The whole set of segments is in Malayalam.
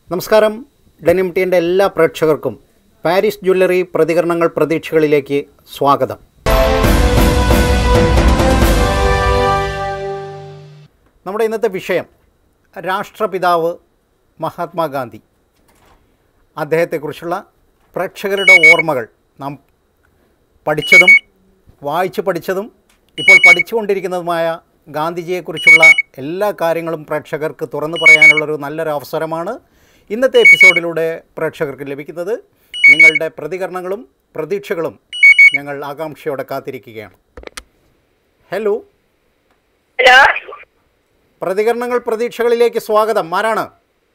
നമസ്കാരം ഡെനിം ടീൻ്റെ എല്ലാ പ്രേക്ഷകർക്കും പാരീസ് ജ്വല്ലറി പ്രതികരണങ്ങൾ പ്രതീക്ഷകളിലേക്ക് സ്വാഗതം നമ്മുടെ ഇന്നത്തെ വിഷയം രാഷ്ട്രപിതാവ് മഹാത്മാഗാന്ധി അദ്ദേഹത്തെക്കുറിച്ചുള്ള പ്രേക്ഷകരുടെ ഓർമ്മകൾ നാം പഠിച്ചതും വായിച്ചു പഠിച്ചതും ഇപ്പോൾ പഠിച്ചുകൊണ്ടിരിക്കുന്നതുമായ ഗാന്ധിജിയെക്കുറിച്ചുള്ള എല്ലാ കാര്യങ്ങളും പ്രേക്ഷകർക്ക് തുറന്നു പറയാനുള്ളൊരു നല്ലൊരു അവസരമാണ് ഇന്നത്തെ എപ്പിസോഡിലൂടെ പ്രേക്ഷകർക്ക് ലഭിക്കുന്നത് നിങ്ങളുടെ പ്രതികരണങ്ങളും പ്രതീക്ഷകളും ഞങ്ങൾ ആകാംക്ഷയോടെ കാത്തിരിക്കുകയാണ് ഹലോ ഹലോ പ്രതികരണങ്ങൾ പ്രതീക്ഷകളിലേക്ക് സ്വാഗതം ആരാണ്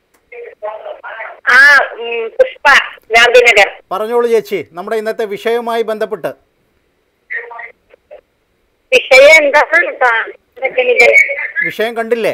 ആ ഉം, പുഷ്പ ഗാന്ധിനഗർ പറഞ്ഞോളൂ ചേച്ചി നമ്മുടെ ഇന്നത്തെ വിഷയവുമായി ബന്ധപ്പെട്ട് വിഷയം എന്താണ് ഇതാ, ഇതൊക്കെ ഇത്. വിഷയം കണ്ടില്ലേ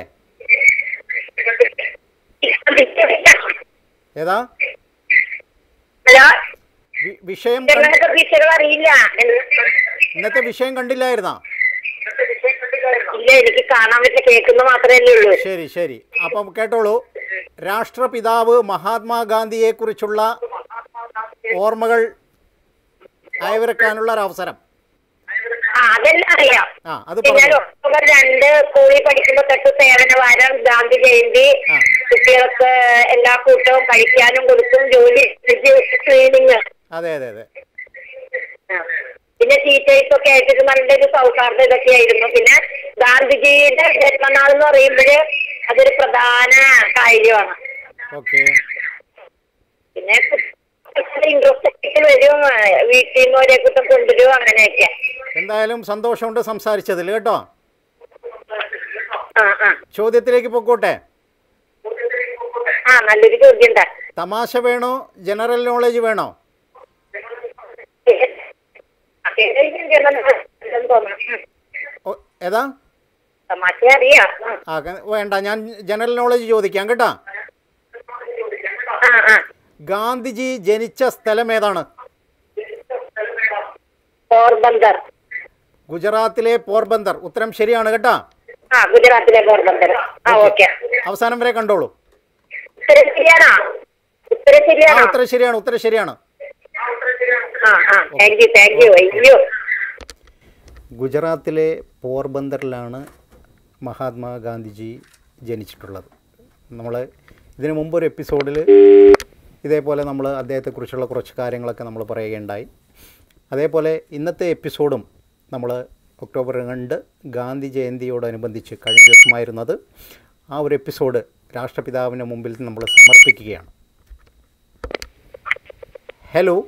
ഏതാ ഹലോ വി- വിഷയം കണ്ട്- ഞങ്ങൾക്ക് വിഷയങ്ങൾ അറിയില്ല ഇന്നത്തെ വിഷയം കണ്ടില്ലായിരുന്നാ ഇല്ല എനിക്ക് കാണാൻ പറ്റില്ല കേൾക്കുന്ന മാത്രമല്ലേ ഉള്ളൂ ശരി ശരി അപ്പം കേട്ടോളൂ രാഷ്ട്രപിതാവ് മഹാത്മാഗാന്ധിയെക്കുറിച്ചുള്ള ഓർമ്മകൾ അയവിറക്കാനുള്ള ഒരു അവസരം ആ അതെല്ലാം അറിയാം ആ അത് ഞാൻ പറഞ്ഞു ഒക്ടോബർ രണ്ട് സ്കൂളിൽ പഠിക്കുമ്പോ തൊട്ട് സേവന വാരം ഗാന്ധി ജയന്തി ആ. കുട്ടികൾക്ക് എല്ലാ കൂട്ടവും കഴിക്കാനും കൊടുക്കും ജോലി ട്രെയിനിങ് അതെ അതെ അതെ പിന്നെ ടീച്ചേഴ്സ് ഒക്കെ ആയിട്ട് നല്ലൊരു സൗഹാർദ്ദം ഇതൊക്കെയായിരുന്നു പിന്നെ ഗാന്ധിജിയുടെ ജന്മനാൾ എന്ന് പറയുമ്പോഴ് അതൊരു പ്രധാന കാര്യമാണ് ഓക്കെ പിന്നെ ഇൻട്രസ്റ്റ് വരും വീട്ടിൽ നിന്ന് ഒരേ കുട്ടം കൊണ്ടുവരും അങ്ങനെയൊക്കെ എന്തായാലും സന്തോഷമുണ്ട് സംസാരിച്ചതിൽ കേട്ടോ ആ ആ ചോദ്യത്തിലേക്ക് പൊക്കോട്ടെ ആ നല്ലൊരു ചോദ്യം ഉണ്ടാ തമാശ വേണോ ജനറൽ നോളജ് വേണോ ഓ, ഏതാ തമാശ അറിയാം ആ. ആ ക- വേണ്ട ഞാൻ ജനറൽ നോളജ് ചോദിക്കാം കേട്ടോ ആ ആ ഗാന്ധിജി ജനിച്ച സ്ഥലം ഏതാണ് പോർബന്ദർ ഗുജറാത്തിലെ പോർബന്ദർ ഉത്തരം ശരിയാണ് കേട്ടോ ആ ഗുജറാത്തിലെ പോർബന്ദർ ആ ഓക്കെ അവസാനം വരെ കണ്ടോളൂ ഉത്തരം ശരിയാണോ ഉത്തരം ആ ശരിയാണോ ഉത്തരം ശരിയാണ് ഉത്തരം ശരിയാണ് ആ ആ താങ്ക് യു താങ്ക് യു അയ്യോ ഗുജറാത്തിലെ പോർബന്ദറിലാണ് മഹാത്മാഗാന്ധിജി ജനിച്ചിട്ടുള്ളത് നമ്മൾ ഇതിനു മുമ്പ് ഒരു എപ്പിസോഡിൽ ഇതേപോലെ നമ്മൾ അദ്ദേഹത്തെക്കുറിച്ചുള്ള കുറച്ച് കാര്യങ്ങളൊക്കെ നമ്മൾ പറയുകയുണ്ടായി അതേപോലെ ഇന്നത്തെ എപ്പിസോഡും നമ്മൾ ഒക്ടോബർ രണ്ട് ഗാന്ധി ജയന്തിയോടനുബന്ധിച്ച് കഴിഞ്ഞ ദിവസമായിരുന്നത് ആ ഒരു എപ്പിസോഡ് രാഷ്ട്രപിതാവിന് മുമ്പിൽ നമ്മൾ സമർപ്പിക്കുകയാണ് ഹലോ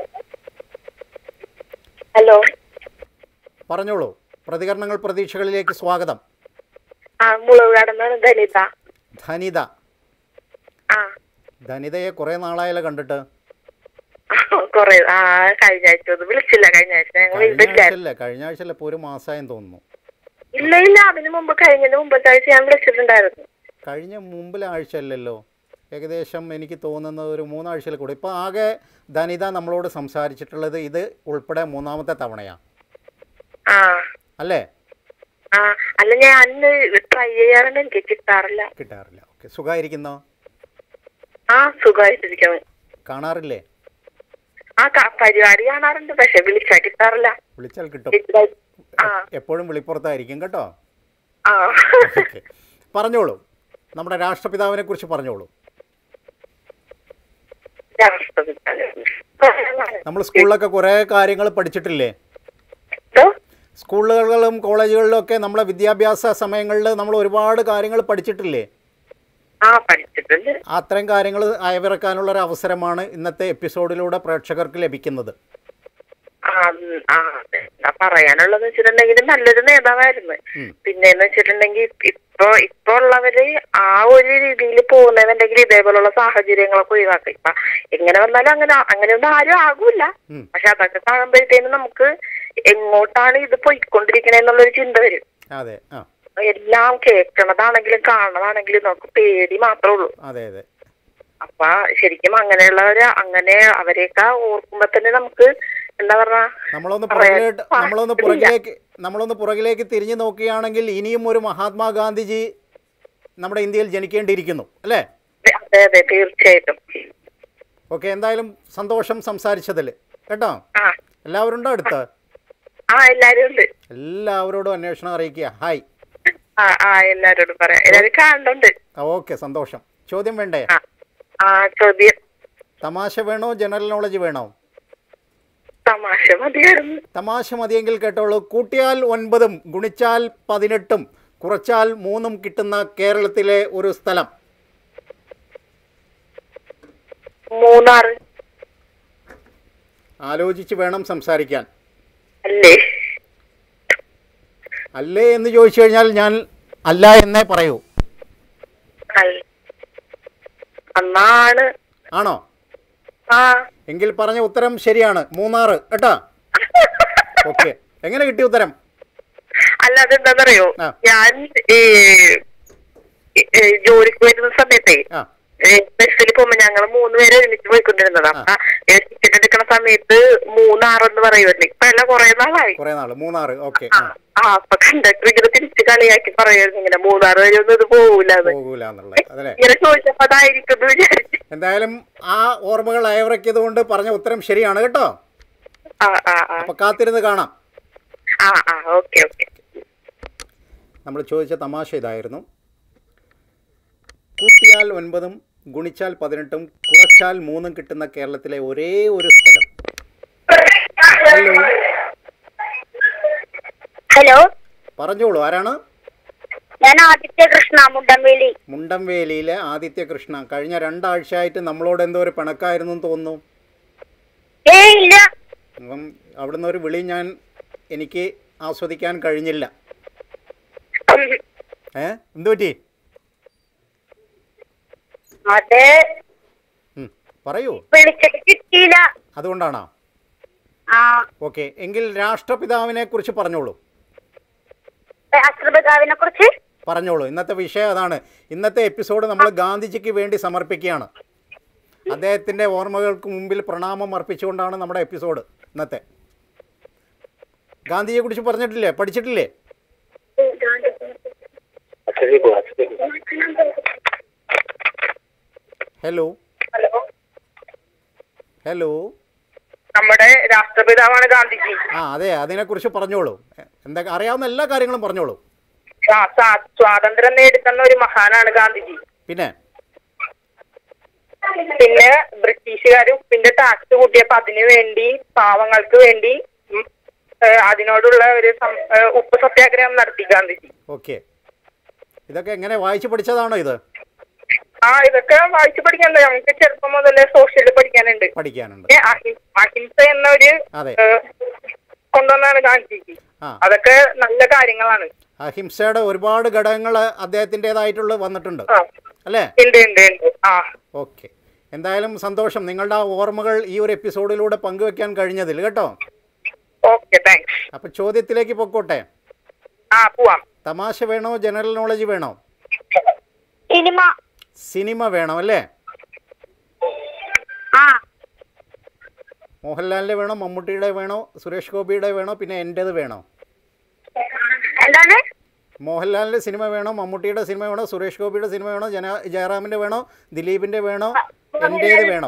ഹലോ പറഞ്ഞോളൂ പ്രതികരണങ്ങൾ പ്രതീക്ഷകളിലേക്ക് സ്വാഗതം ആ മുളകുകാടെന്നാണ് ധനിത ധനിത ആ ധനിതയെ കുറേ നാളായല്ലോ കണ്ടിട്ട് കൊറേ ആ കഴിഞ്ഞ ആഴ്ച ഒന്നും വിളിച്ചില്ല കഴിഞ്ഞ ആഴ്ച ഞങ്ങൾ കഴിഞ്ഞ ഇതില്ല ആഴ്ചയല്ലേ കഴിഞ്ഞ ആഴ്ചയല്ലേ ഇപ്പോൾ ഒരു മാസമായെന്ന് തോന്നുന്നു ഇല്ല ഇല്ല അതിന് മുമ്പ് കഴിഞ്ഞതിന് മുമ്പത്തെ ആഴ്ച ഞാൻ വിളിച്ചിട്ടുണ്ടായിരുന്നു കഴിഞ്ഞ മുമ്പിലെ ആഴ്ചയല്ലല്ലോ ഏകദേശം എനിക്ക് തോന്നുന്നത് ഒരു മൂന്നാഴ്ചയിൽ കൂടെ ഇപ്പോൾ ആകെ ധനിത നമ്മളോട് സംസാരിച്ചിട്ടുള്ളത് ഇത് ഉൾപ്പെടെ മൂന്നാമത്തെ തവണയാണ് ആ അല്ലേ ആ അല്ല ഞാൻ ട്രൈ ചെയ്യാറുണ്ട് എനിക്ക് കിട്ടാറില്ല കിട്ടാറില്ല ഓക്കെ സുഖമായിരിക്കുന്നോ ആ സുഖമായിട്ടിരിക്കുന്നു കാണാറില്ലേ ആ ക- പരിപാടി കാണാറുണ്ട് പക്ഷെ വിളിച്ചാ കിട്ടാറില്ല വിളിച്ചാൽ കിട്ടും കിട്ടാ- ആ എപ്പോഴും വിളിപ്പുറത്തായിരിക്കും കേട്ടോ ആ ഓക്കെ പറഞ്ഞോളൂ നമ്മുടെ രാഷ്ട്രപിതാവിനെ കുറിച്ച് പറഞ്ഞോളൂ നമ്മൾ സ്കൂളിലൊക്കെ കുറേ കാര്യങ്ങൾ പഠിച്ചിട്ടില്ലേ എന്തോ? സ്കൂളുകളിലും കോളേജുകളിലും ഒക്കെ നമ്മളെ വിദ്യാഭ്യാസ സമയങ്ങളിൽ നമ്മൾ ഒരുപാട് കാര്യങ്ങൾ പഠിച്ചിട്ടില്ലേ ആ പഠിച്ചിട്ടുണ്ട് അത്തരം കാര്യങ്ങൾ അയവിറക്കാനുള്ള ഒരു അവസരമാണ് ഇന്നത്തെ എപ്പിസോഡിലൂടെ പ്രേക്ഷകർക്ക് ലഭിക്കുന്നത് ആ ഉം, ആ അതെ. എന്നാ പറയാനുള്ളത് വെച്ചിട്ടുണ്ടെങ്കിൽ നല്ലൊരു നേതാവായിരുന്നു ഉം. പിന്നെന്ന് വെച്ചിട്ടുണ്ടെങ്കിൽ ഇപ്പൊ ഇപ്പൊ ഉള്ളവര് ആ ഒരു രീതിയിൽ പോകുന്നതെന്നുണ്ടെങ്കിൽ ഇതേപോലുള്ള സാഹചര്യങ്ങളൊക്കെ ഒഴിവാക്കുക ഇപ്പൊ എങ്ങനെ വന്നാലും അങ്ങനെ അങ്ങനെയൊന്നും ആരും ആകൂല ഉം. പക്ഷെ അതൊക്കെ കാണുമ്പോഴത്തേനും നമുക്ക് എങ്ങോട്ടാണ് ഇത് പോയിക്കൊണ്ടിരിക്കണെന്നുള്ളൊരു ചിന്ത വരും അതെ ആ എല്ലാം കേൾക്കണതാണെങ്കിലും കാണണതാണെങ്കിലും നമുക്ക് പേടി മാത്രമേ ഉള്ളൂ അതെ അതെ അപ്പൊ ശരിക്കും അങ്ങനെയുള്ളവര് അങ്ങനെ അവരെയൊക്കെ ഓർക്കുമ്പോ തന്നെ നമുക്ക് എന്താ പറഞ്ഞാ നമ്മളൊന്ന് പറയാൻ പുറകിലേക്ക് നമ്മളൊന്ന് പുറകിലേക്ക് നമ്മളൊന്ന് പുറകിലേക്ക് തിരിഞ്ഞു നോക്കുകയാണെങ്കിൽ ഇനിയും ഒരു മഹാത്മാഗാന്ധിജി നമ്മുടെ ഇന്ത്യയിൽ ജനിക്കേണ്ടിയിരിക്കുന്നു അല്ലേ അതെ അതെ തീർച്ചയായിട്ടും ഓക്കെ എന്തായാലും സന്തോഷം സംസാരിച്ചതിൽ കേട്ടോ ആ എല്ലാവരും ഉണ്ടോ അടുത്ത് ആ എല്ലാരും ഉണ്ട് എല്ലാവരോടും അന്വേഷണം അറിയിക്കുക ഹായ് ആ ആ എല്ലാരോടും പറയാം എല്ലാരും കാണുന്നുണ്ട് ഓക്കെ സന്തോഷം ചോദ്യം വേണ്ടേ ആ ആ ചോദ്യം തമാശ വേണോ ജനറൽ നോളജ് വേണോ തമാശ മതിയായിരുന്നു തമാശ മതിയെങ്കിൽ കേട്ടോളൂ കൂട്ടിയാൽ ഒൻപതും ഗുണിച്ചാൽ പതിനെട്ടും കുറച്ചാൽ മൂന്നും കിട്ടുന്ന കേരളത്തിലെ ഒരു സ്ഥലം മൂന്നാറ് ആലോചിച്ച് വേണം സംസാരിക്കാൻ അല്ലേ അല്ലേ എന്ന് ചോദിച്ചു കഴിഞ്ഞാൽ ഞാൻ അല്ല എന്നേ പറയൂ അല്ല അന്നാണ് ആണോ ആ എങ്കിൽ പറഞ്ഞ ഉത്തരം ശരിയാണ് മൂന്നാറ് കേട്ടാ ഓക്കെ എങ്ങനെ കിട്ടി ഉത്തരം അല്ല അതെന്താന്നറിയോ ആ. ഞാൻ ഈ ഈ ജോലിക്ക് വരുന്ന സമയത്തേ ആ ബസ്സിൽ പോകുമ്പോ ഞങ്ങൾ മൂന്ന് പേര് ഒരുമിച്ച് പോയിക്കൊണ്ടിരുന്നതാ അപ്പൊ ടിക്കറ്റ് എടുക്കണ സമയത്ത് മൂന്നാറെന്ന് പറയുമായിരുന്നു ഇപ്പൊ എല്ലാം കുറെ നാളായി കുറേ നാൾ മൂന്നാറ് ഓക്കെ ആ ആ അപ്പൊ കണ്ടക്ടർ ഇങ്ങനെ തിരിച്ച് കളിയാക്കി പറയുമായിരുന്നു ഇങ്ങനെ മൂന്നാറ് വരെ ഒന്നും ഇത് പോകൂലെന്ന് പോകൂല എന്നുള്ളത് അതല്ലേ ഇങ്ങനെ ചോദിച്ചപ്പോ അതായിരിക്കും എന്ന് വിചാരിച്ചു എന്തായാലും ആ ഓർമ്മകൾ അയവിറക്കിയത് കൊണ്ട് പറഞ്ഞ ഉത്തരം ശരിയാണ് കേട്ടോ ആ ആ ആ അപ്പൊ കാത്തിരുന്ന് കാണാം ആ ആ ഓക്കെ ഓക്കെ നമ്മൾ ചോദിച്ച തമാശ ഇതായിരുന്നു കൂട്ടിയാൽ ഒൻപതും ഗുണിച്ചാൽ പതിനെട്ടും കുറച്ചാൽ മൂന്നും കിട്ടുന്ന കേരളത്തിലെ ഒരേ ഒരു സ്ഥലം ഹലോ ഹലോ പറഞ്ഞോളൂ ആരാണ് ഞാൻ ആദിത്യ കൃഷ്ണ മുണ്ടംവേലി മുണ്ടംവേലിയിലെ ആദിത്യ കൃഷ്ണ കഴിഞ്ഞ രണ്ടാഴ്ചയായിട്ട് നമ്മളോട് എന്തോ ഒരു പിണക്കായിരുന്നു എന്ന് തോന്നുന്നു ഏ ഇല്ല അപ്പം അവിടുന്ന് ഒരു വിളി ഞാൻ എനിക്ക് ആസ്വദിക്കാൻ കഴിഞ്ഞില്ല ഏ എന്തു പറ്റി അതെ ഉം, പറയൂ വിളിച്ചിട്ട് കിട്ടിയില്ല അതുകൊണ്ടാണോ ആ ഓക്കെ എങ്കിൽ രാഷ്ട്രപിതാവിനെ കുറിച്ച് പറഞ്ഞോളൂ രാഷ്ട്രപിതാവിനെ കുറിച്ച് പറഞ്ഞോളൂ ഇന്നത്തെ വിഷയം അതാണ് ഇന്നത്തെ എപ്പിസോഡ് നമ്മൾ ഗാന്ധിജിക്ക് വേണ്ടി സമർപ്പിക്കുകയാണ് അദ്ദേഹത്തിൻ്റെ ഓർമ്മകൾക്ക് മുമ്പിൽ പ്രണാമം അർപ്പിച്ചുകൊണ്ടാണ് നമ്മുടെ എപ്പിസോഡ് ഇന്നത്തെ ഗാന്ധിജിയെ കുറിച്ച് പറഞ്ഞിട്ടില്ലേ പഠിച്ചിട്ടില്ലേ ഹലോ ഹലോ ഹലോ നമ്മുടെ രാഷ്ട്രപിതാവാണ് ഗാന്ധിജി ആ അതെ അതിനെക്കുറിച്ച് പറഞ്ഞോളൂ എന്താ അറിയാവുന്ന എല്ലാ കാര്യങ്ങളും പറഞ്ഞോളൂ ആ, സ്വാ- സ്വാതന്ത്ര്യം നേടിത്തന്ന ഒരു മഹാനാണ് ഗാന്ധിജി പിന്നെ പിന്നെ ബ്രിട്ടീഷുകാർ ഉപ്പിന്റെ ടാക്സ് കൂട്ടിയപ്പോ അതിനു വേണ്ടി പാവങ്ങൾക്ക് വേണ്ടി ഉം, ഏഹ്, അതിനോടുള്ള ഒരു സം- ഏഹ്, ഉപ്പ് സത്യാഗ്രഹം നടത്തി ഗാന്ധിജി ഓക്കെ ഇതൊക്കെ എങ്ങനെ വായിച്ച് പഠിച്ചതാണോ ഇത് ആ ഇതൊക്കെ വായിച്ചു പഠിക്കണ്ട നമുക്ക് ചെറുപ്പം മുതലേ സോഷ്യലിൽ പഠിക്കാനുണ്ട് പഠിക്കാനുണ്ട് ഏ, അഹി- അഹിംസ എന്ന ഒരു അതെ ഏഹ്, കൊണ്ടുവന്നാണ് ഗാന്ധിജി ആ അതൊക്കെ നല്ല കാര്യങ്ങളാണ് അഹിംസയുടെ ഒരുപാട് ഘടകങ്ങൾ അദ്ദേഹത്തിൻ്റെതായിട്ടുള്ള വന്നിട്ടുണ്ട് ആ അല്ലേ ഉണ്ട് ഉണ്ട് ഉണ്ട് ആ ഓക്കെ എന്തായാലും സന്തോഷം നിങ്ങളുടെ ആ ഓർമ്മകൾ ഈ ഒരു എപ്പിസോഡിലൂടെ പങ്കുവെക്കാൻ കഴിഞ്ഞതിൽ കേട്ടോ ഓക്കെ താങ്ക്സ് അപ്പോൾ ചോദ്യത്തിലേക്ക് പൊക്കോട്ടെ ആ പോവാം തമാശ വേണോ ജനറൽ നോളജ് വേണോ സിനിമ സിനിമ വേണം അല്ലേ ആ മോഹൻലാലിൻ്റെ വേണോ മമ്മൂട്ടിയുടെ വേണോ സുരേഷ് ഗോപിയുടെ വേണോ പിന്നെ എൻ്റേത് വേണോ എന്താണ് മോഹൻലാലിൻ്റെ സിനിമ വേണോ മമ്മൂട്ടിയുടെ സിനിമ വേണോ സുരേഷ് ഗോപിയുടെ സിനിമ വേണോ ജന ജയറാമിൻ്റെ വേണോ ദിലീപിൻ്റെ വേണോ എൻ്റേത് വേണോ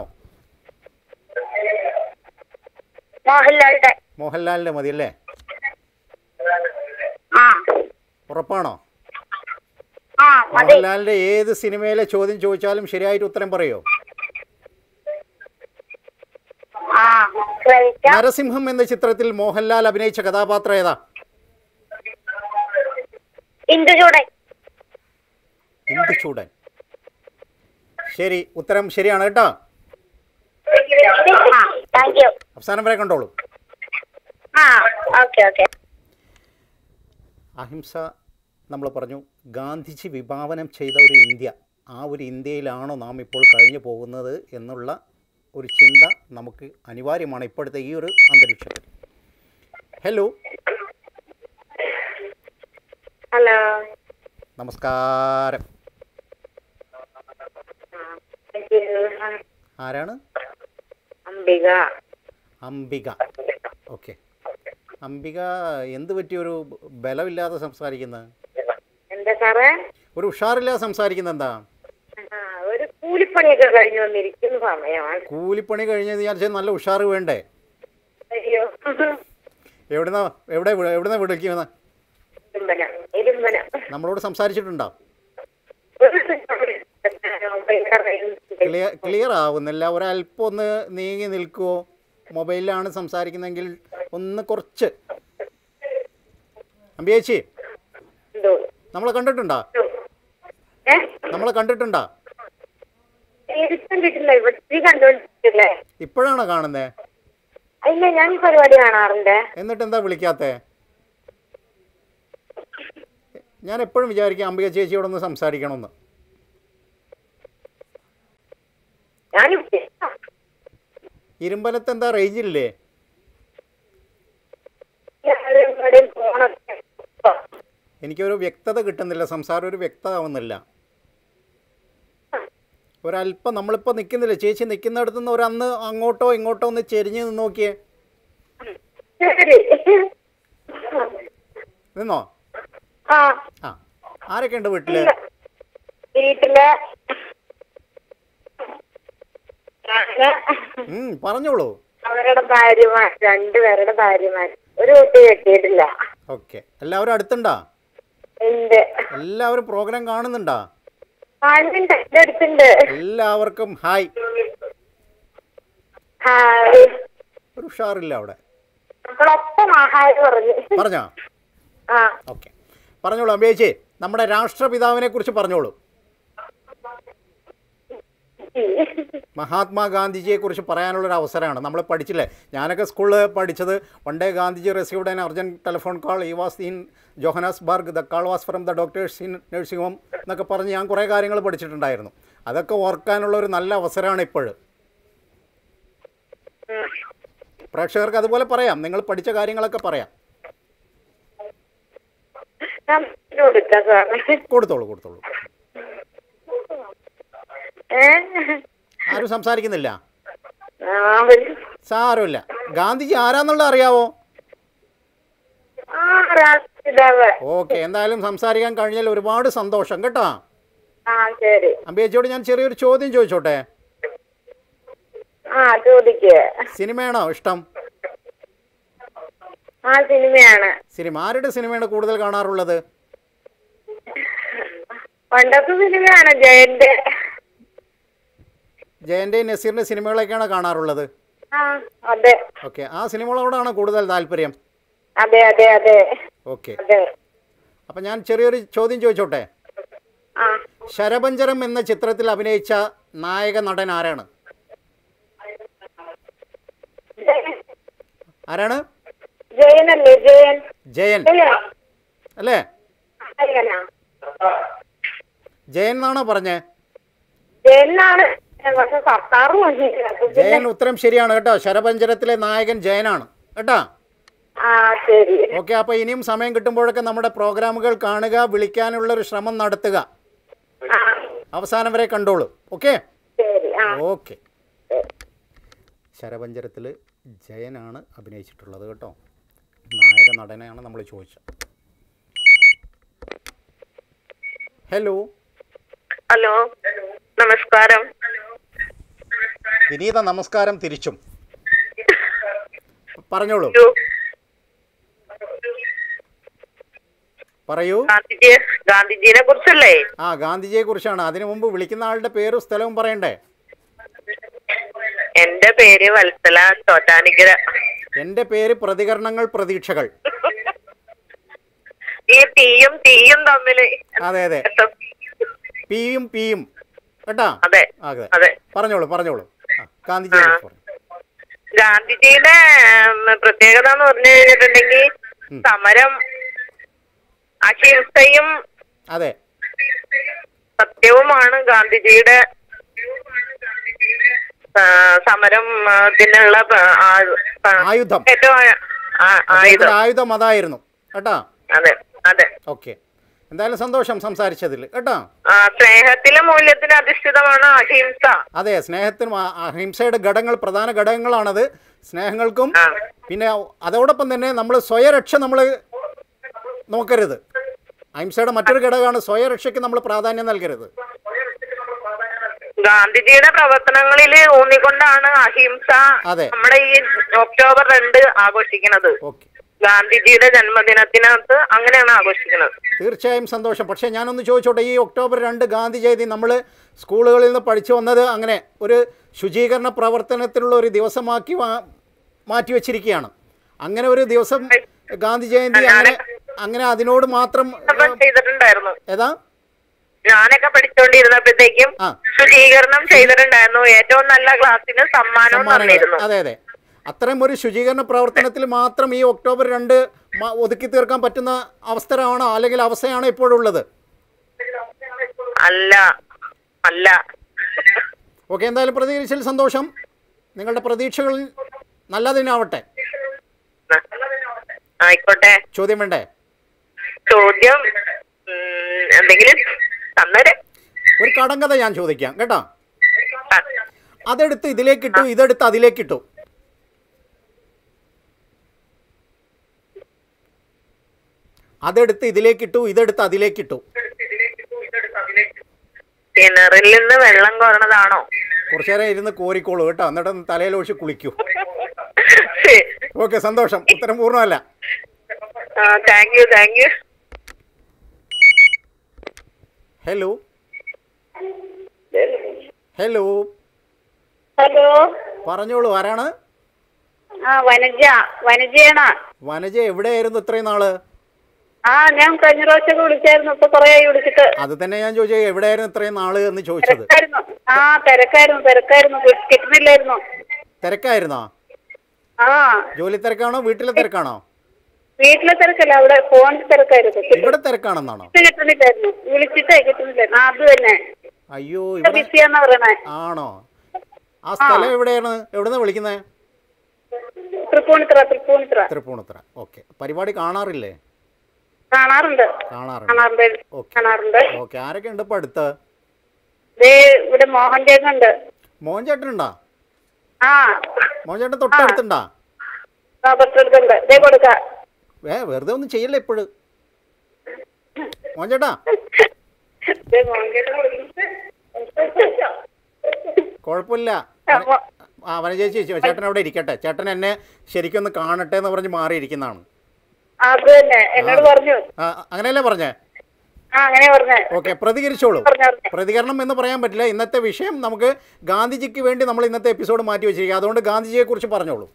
മോഹൻലാലിന്റെ മോഹൻലാലിൻ്റെ മതി അല്ലേ ആ ഉറപ്പാണോ ആ മതി മോഹൻലാലിൻ്റെ ഏത് സിനിമയിലെ ചോദ്യം ചോദിച്ചാലും ശരിയായിട്ട് ഉത്തരം പറയോ ആ ശ്രമിക്കാം നരസിംഹം എന്ന ചിത്രത്തിൽ മോഹൻലാൽ അഭിനയിച്ച കഥാപാത്രം ഏതാ ഇന്ദുചൂടൻ ഇന്ദുചൂടൻ ശരി ഉത്തരം ശരിയാണ് കേട്ടോ ആ താങ്ക് യു അവസാനം വരെ കണ്ടോളൂ ആ ഓക്കെ ഓക്കെ അഹിംസ നമ്മൾ പറഞ്ഞു ഗാന്ധിജി വിഭാവനം ചെയ്ത ഒരു ഇന്ത്യ ആ ഒരു ഇന്ത്യയിലാണോ നാം ഇപ്പോൾ കഴിഞ്ഞു പോകുന്നത് എന്നുള്ള ഒരു ചിന്ത നമുക്ക് അനിവാര്യമാണ് ഇപ്പോഴത്തെ ഈ ഒരു അന്തരീക്ഷത്തിൽ ഹലോ ഹലോ നമസ്കാരം ആരാണ് അംബിക അംബിക ഓക്കെ അംബിക എന്ത് പറ്റിയൊരു ബലമില്ലാതെ സംസാരിക്കുന്നത് എന്താ സാറേ ഒരു ഉഷാറില്ലാതെ സംസാരിക്കുന്നത് എന്താ ആ, ഒരു കൂലിപ്പണിയൊക്കെ കഴിഞ്ഞു വന്നിരിക്കുന്ന സമയമാണ് കൂലിപ്പണി കഴിഞ്ഞ് വിചാരിച്ചാൽ നല്ല ഉഷാറ് വേണ്ടേ അയ്യോ എവിടുന്ന എവിടെ വി- എവിടുന്ന വിളിക്കുന്നത് ഇരുമ്പന ഇരുമ്പന നമ്മളോട് സംസാരിച്ചിട്ടുണ്ടോ ഒരു ക്ലിയർ ക്ലിയർ ആവുന്നില്ല ഒരല്പം ഒന്ന് നീങ്ങി നിൽക്കുമോ മൊബൈലിലാണ് സംസാരിക്കുന്നതെങ്കിൽ ഒന്ന് കുറച്ച് അമ്പിയേച്ചി എന്തോ നമ്മളെ കണ്ടിട്ടുണ്ടോ ഏ നമ്മളെ കണ്ടിട്ടുണ്ടോ എനിക്ക് കണ്ടിട്ടില്ല ഇവിടെ കണ്ടോണ്ടിട്ടില്ലേ ഇപ്പോഴാണോ കാണുന്നത് ഇല്ല ഞാൻ ഈ പരിപാടി കാണാറുണ്ട് എന്നിട്ട് എന്താ വിളിക്കാത്തേ ഞാൻ എപ്പോഴും വിചാരിക്കും അംബിക ചേച്ചിയോടൊന്ന് സംസാരിക്കണമെന്ന് ഞാൻ ഇരുമ്പലത്ത് എന്താ റേഞ്ച് ഇല്ലേ എവിടെയും പോണൊക്കെ എനിക്കൊരു വ്യക്തത കിട്ടുന്നില്ല സംസാരം ഒരു വ്യക്തമാവുന്നില്ല ഒരല്പം നമ്മളിപ്പോൾ നിൽക്കുന്നില്ല ചേച്ചി നിൽക്കുന്നിടത്തു നിന്ന് ഒരന്ന് അങ്ങോട്ടോ ഇങ്ങോട്ടോ ഒന്ന് ചെരിഞ്ഞ് നിന്ന് നോക്കിയേ ശരി നിന്നോ ആ ആ ആരൊക്കെ ഉണ്ട് വീട്ടില് വീട്ടില് ഞാന് ഉം, പറഞ്ഞോളൂ അവരുടെ ഭാര്യമാർ രണ്ടുപേരുടെ ഭാര്യമാർ ഒരു കുട്ടി കെട്ടിയിട്ടില്ല ഓക്കെ എല്ലാവരും അടുത്തുണ്ടാ ഉണ്ട് എല്ലാവരും പ്രോഗ്രാം കാണുന്നുണ്ടാ കാണുന്നുണ്ട് എന്റെ അടുത്തുണ്ട് എല്ലാവർക്കും ഹായ് ഹായ് ഒരു ഉഷാറില്ല അവിടെ മക്കളൊപ്പം ആഹാരം പറഞ്ഞു പറഞ്ഞോ ആ ഓക്കെ പറഞ്ഞോളൂ അമ്പേച്ചി നമ്മുടെ രാഷ്ട്രപിതാവിനെ കുറിച്ച് പറഞ്ഞോളൂ മഹാത്മാഗാന്ധിജിയെ കുറിച്ച് പറയാനുള്ളൊരു അവസരമാണ് നമ്മൾ പഠിച്ചില്ലേ ഞാനൊക്കെ സ്കൂളിൽ പഠിച്ചത് one day Gandhiji received an urgent telephone call he was in Johannesburg the call was from the doctors in nursing home എന്നൊക്കെ പറഞ്ഞ് ഞാൻ കുറേ കാര്യങ്ങൾ പഠിച്ചിട്ടുണ്ടായിരുന്നു അതൊക്കെ ഓർക്കാനുള്ള ഒരു നല്ല അവസരമാണ് ഇപ്പോൾ പ്രേക്ഷകർക്ക് അതുപോലെ പറയാം നിങ്ങൾ പഠിച്ച കാര്യങ്ങളൊക്കെ പറയാം ഞാൻ കൊടുക്കാം സാർ കൊടുത്തോളൂ കൊടുത്തോളൂ ഏ ആരും സംസാരിക്കുന്നില്ല ആ ഒരു സാരമില്ല ഗാന്ധിജി ആരാന്നുള്ളത് അറിയാവോ ആ രാഷ്ട്രീയതാവ് ഓക്കെ എന്തായാലും സംസാരിക്കാൻ കഴിഞ്ഞാൽ ഒരുപാട് സന്തോഷം കേട്ടോ ആ ശരി അമ്പേച്ചിയോട് ഞാൻ ചെറിയൊരു ചോദ്യം ചോദിച്ചോട്ടെ ആ ചോദിക്ക് സിനിമയാണോ ഇഷ്ടം ആ സിനിമയാണ് സിനിമ ആരുടെ സിനിമയാണ് കൂടുതൽ കാണാറുള്ളത് പണ്ടത്തെ സിനിമയാണ് ജയന്റെ ജയൻ്റെയും നസീറിൻ്റെ സിനിമകളൊക്കെയാണ് കാണാറുള്ളത് ആ അതെ ഓക്കെ ആ സിനിമകളോടാണ് കൂടുതൽ താല്പര്യം അതെ അതെ അതെ ഓക്കെ അതെ അപ്പം ഞാൻ ചെറിയൊരു ചോദ്യം ചോദിച്ചോട്ടെ ആ ശരപഞ്ചരം എന്ന ചിത്രത്തിൽ അഭിനയിച്ച നായക നടൻ ആരാണ് ജയൻ- ആരാണ് ജയനല്ലേ ജയൻ ജയൻ ജയൻ അല്ലേ ജയനാ ജയൻ എന്നാണോ പറഞ്ഞേ ജയനാണ് പക്ഷെ സർക്കാർ വന്നില്ല അപ്പൊ പിന്നെ- ജയൻ ഉത്തരം ശരിയാണ് കേട്ടോ ശരപഞ്ചരത്തിലെ നായകൻ ജയനാണ് കേട്ടോ ആ ശരി ഓക്കെ അപ്പോൾ ഇനിയും സമയം കിട്ടുമ്പോഴൊക്കെ നമ്മുടെ പ്രോഗ്രാമുകൾ കാണുക വിളിക്കാനുള്ള ഒരു ശ്രമം നടത്തുക ആ അവസാനം വരെ കണ്ടോളൂ ഓക്കെ ശരി ആ ഓക്കെ ശരപഞ്ചരത്തിൽ ജയനാണ് അഭിനയിച്ചിട്ടുള്ളത് കേട്ടോ നായക നടനെയാണ് നമ്മൾ ചോദിച്ചത് ഹലോ ഹലോ നമസ്കാരം വിനീത നമസ്കാരം തിരിച്ചും പറഞ്ഞോളൂ യോ, പറയൂ ഗാന്ധിജി ഗാന്ധിജിനെ കുറിച്ചല്ലേ ആ ഗാന്ധിജിയെ കുറിച്ചാണ് അതിനു മുമ്പ് വിളിക്കുന്ന ആളുടെ പേരും സ്ഥലവും പറയണ്ടേ എന്റെ പേര് വത്സല ചോറ്റാനിക്കര എൻ്റെ പേര് പ്രതികരണങ്ങൾ പ്രതീക്ഷകൾ ഈ തീയും തീയും തമ്മില് അതെ അതെ പിയും പിയും കേട്ടാ അതെ അതെ അതെ പറഞ്ഞോളൂ പറഞ്ഞോളൂ ആ ഗാന്ധിജിയെ കുറിച്ച് പറയൂ. ഗാന്ധിജിയുടെ ഉം, പ്രത്യേകത എന്ന് പറഞ്ഞു കഴിഞ്ഞിട്ടുണ്ടെങ്കിൽ ഉം. സമരം അഹിംസയും അതെ സത്യവുമാണ് ഗാന്ധിജിയുടെ ആ, സമരം ആ, ത്തിനുള്ള പ- ആ- പ- ആയുധം ഏറ്റവും ആ- ആ- ആയുധം അദ്ദേഹത്തിന്റെ ആയുധം അതായിരുന്നു കേട്ടാ അതെ അതെ ഓക്കെ എന്തായാലും സന്തോഷം സംസാരിച്ചതിൽ കേട്ടോ ആ, സ്നേഹത്തിലും മൂല്യത്തിലും അധിഷ്ഠിതമാണ് അഹിംസ അതെ സ്നേഹത്തിനും ആ- അഹിംസയുടെ ഘടകങ്ങൾ പ്രധാന ഘടകങ്ങളാണത് സ്നേഹങ്ങൾക്കും ആ പിന്നെ അതോടൊപ്പം തന്നെ നമ്മൾ സ്വയരക്ഷ നമ്മൾ നോക്കരുത് അഹിംസയുടെ മറ്റൊരു ഘടകമാണ് സ്വയരക്ഷയ്ക്ക് നമ്മൾ പ്രാധാന്യം നൽകരുത് ഗാന്ധിജിയുടെ പ്രവർത്തനങ്ങളിൽ ഊന്നിക്കൊണ്ടാണ് അഹിംസ അതെ. നമ്മുടെ ഈ ഒക്ടോബർ രണ്ട് ആഘോഷിക്കുന്നത് ഓക്കെ ഗാന്ധിജിയുടെ ജന്മദിനത്തിനകത്ത് അങ്ങനെയാണ് ആഘോഷിക്കുന്നത് തീർച്ചയായും സന്തോഷം പക്ഷേ ഞാനൊന്ന് ചോദിച്ചോട്ടെ ഈ ഒക്ടോബർ രണ്ട് ഗാന്ധി ജയന്തി നമ്മൾ സ്കൂളുകളിൽ നിന്ന് പഠിച്ചു വന്നത് അങ്ങനെ ഒരു ശുചീകരണ പ്രവർത്തനത്തിനുള്ള ഒരു ദിവസമാക്കി മാ- മാറ്റിവെച്ചിരിക്കുകയാണ് അങ്ങനെ ഒരു ദിവസം ഗാന്ധി ജയന്തി അങ്ങനെ അങ്ങനെ അതിനോട് മാത്രം അപ്പം ചെയ്തിട്ടുണ്ടായിരുന്നു ഏതാ ഞാനൊക്കെ പഠിച്ചുകൊണ്ടിരുന്നപ്പോഴത്തേക്കും ആ. ശുചീകരണം ചെയ്തിട്ടുണ്ടായിരുന്നു ഏറ്റവും നല്ല ക്ലാസ്സിന് സമ്മാനവും സമ്മാനങ്ങൾ തന്നിരുന്നു അതെ അതെ അത്തരം ഒരു ശുചീകരണ പ്രവർത്തനത്തിൽ മാത്രം ഈ ഒക്ടോബർ രണ്ട് മ- ഒതുക്കി തീർക്കാൻ പറ്റുന്ന അവസരമാണോ അല്ലെങ്കിൽ അവസ്ഥയാണോ ഇപ്പോഴുള്ളത് അല്ല അല്ല ഓക്കെ എന്തായാലും പ്രതികരിച്ചതിൽ സന്തോഷം നിങ്ങളുടെ പ്രതീക്ഷകൾ നല്ലതിനാവട്ടെ ആയിക്കോട്ടെ ചോദ്യം വേണ്ടേ ചോദ്യം ഉം, എന്തെങ്കിലും തന്നേരെ ഒരു കടങ്കഥ ഞാൻ ചോദിക്കാം കേട്ടോ ആ, അതെടുത്ത് ഇതിലേക്കിട്ടു ഇതെടുത്ത് അതിലേക്കിട്ടു അതെടുത്ത് ഇതിലേക്കിട്ടു ഇതെടുത്ത് അതിലേക്കിട്ടു കിണറിൽ നിന്ന് വെള്ളം കോരണതാണോ കുറച്ചു നേരം ഇരുന്ന് കോരിക്കോളൂ കേട്ടോ എന്നിട്ട് ഒന്ന് തലയിൽ ഒഴിച്ച് കുളിക്കൂ ഓക്കെ സന്തോഷം ഉത്തരം പൂർണ്ണമല്ല thank you thank you hello hello hello പറഞ്ഞോളൂ ആരാണ് ആ വനജ വനജയാണ് വനജ എവിടെയായിരുന്നു ഇത്രയും നാള് ആ ഞാൻ കഴിഞ്ഞ പ്രാവശ്യമൊക്കെ വിളിച്ചായിരുന്നു ഇപ്പൊ കൊറേ ആയി വിളിച്ചിട്ട് അത് തന്നെ ഞാൻ ചോദിച്ചത് എവിടെയായിരുന്നു ഇത്രയും നാള് എന്ന് ചോദിച്ചത് തിരക്കായിരുന്നു ആ തിരക്കായിരുന്നു തിരക്കായിരുന്നു കി- കിട്ടുന്നില്ലായിരുന്നു തിരക്കായിരുന്നോ ആ ജോലി തിരക്കാണോ വീട്ടിലെ തിരക്കാണോ വീട്ടിലെ തിരക്കല്ല അവിടെ ഫോൺ തിരക്കായിരുന്നു ഇവിടെ തിരക്കാണെന്നാണോ കിട്ടുന്നില്ല കിട്ടുന്നില്ലായിരുന്നു വിളിച്ചിട്ടേ കിട്ടുന്നില്ലായിരുന്നു ആ അത് തന്നെ അയ്യോ ഇവിടെ ബിസിയാന്ന് പറയണേ ആണോ ആ സ്ഥലം എവിടെയാണ് എവിടുന്ന് വിളിക്കുന്നത് തൃപ്പൂണിത്തറ തൃപ്പൂണിത്തറ തൃപ്പൂണിത്തറ ഓക്കെ പരിപാടി കാണാറില്ലേ കാണാറുണ്ട് കാണാറുണ്ട് കാണാറുണ്ട് ഓക്കെ കാണാറുണ്ട് ഓക്കെ ആരൊക്കെ ഉണ്ട് ഇപ്പം അടുത്ത് ദേ ഇവിടെ മോഹൻ ചേട്ടനുണ്ട് മോൻ ചേട്ടനുണ്ടോ ആ മോൻ ചേട്ടൻ തൊട്ടടുത്തുണ്ടാ ആ തൊട്ടടുത്തുണ്ട് ദേ കൊടുക്ക ഏ വെറുതെ ഒന്നും ചെയ്യല്ലേ ഇപ്പോഴും മോൻ ചേട്ടാ ദേ മോഹൻ ചേട്ടൻ കൊടുക്കുന്നു. കുഴപ്പമില്ല ആ, മോ- ആ വന ചേച്ചി ചേട്ടൻ അവിടെ ഇരിക്കട്ടെ ചേട്ടൻ എന്നെ ശരിക്കൊന്ന് കാണട്ടെ എന്ന് പറഞ്ഞ് മാറിയിരിക്കുന്നതാണ് അത് തന്നെ എന്നോട് പറഞ്ഞു ആ അങ്ങനെയല്ലേ പറഞ്ഞേ ആ അങ്ങനെ പറഞ്ഞേ ഓക്കെ പ്രതികരിച്ചോളൂ പറഞ്ഞു പറഞ്ഞു പ്രതികരണം എന്ന് പറയാൻ പറ്റില്ല ഇന്നത്തെ വിഷയം നമുക്ക് ഗാന്ധിജിക്ക് വേണ്ടി നമ്മൾ ഇന്നത്തെ എപ്പിസോഡ് മാറ്റി വെച്ചിരിക്കുക അതുകൊണ്ട് ഗാന്ധിജിയെ കുറിച്ച് പറഞ്ഞോളൂ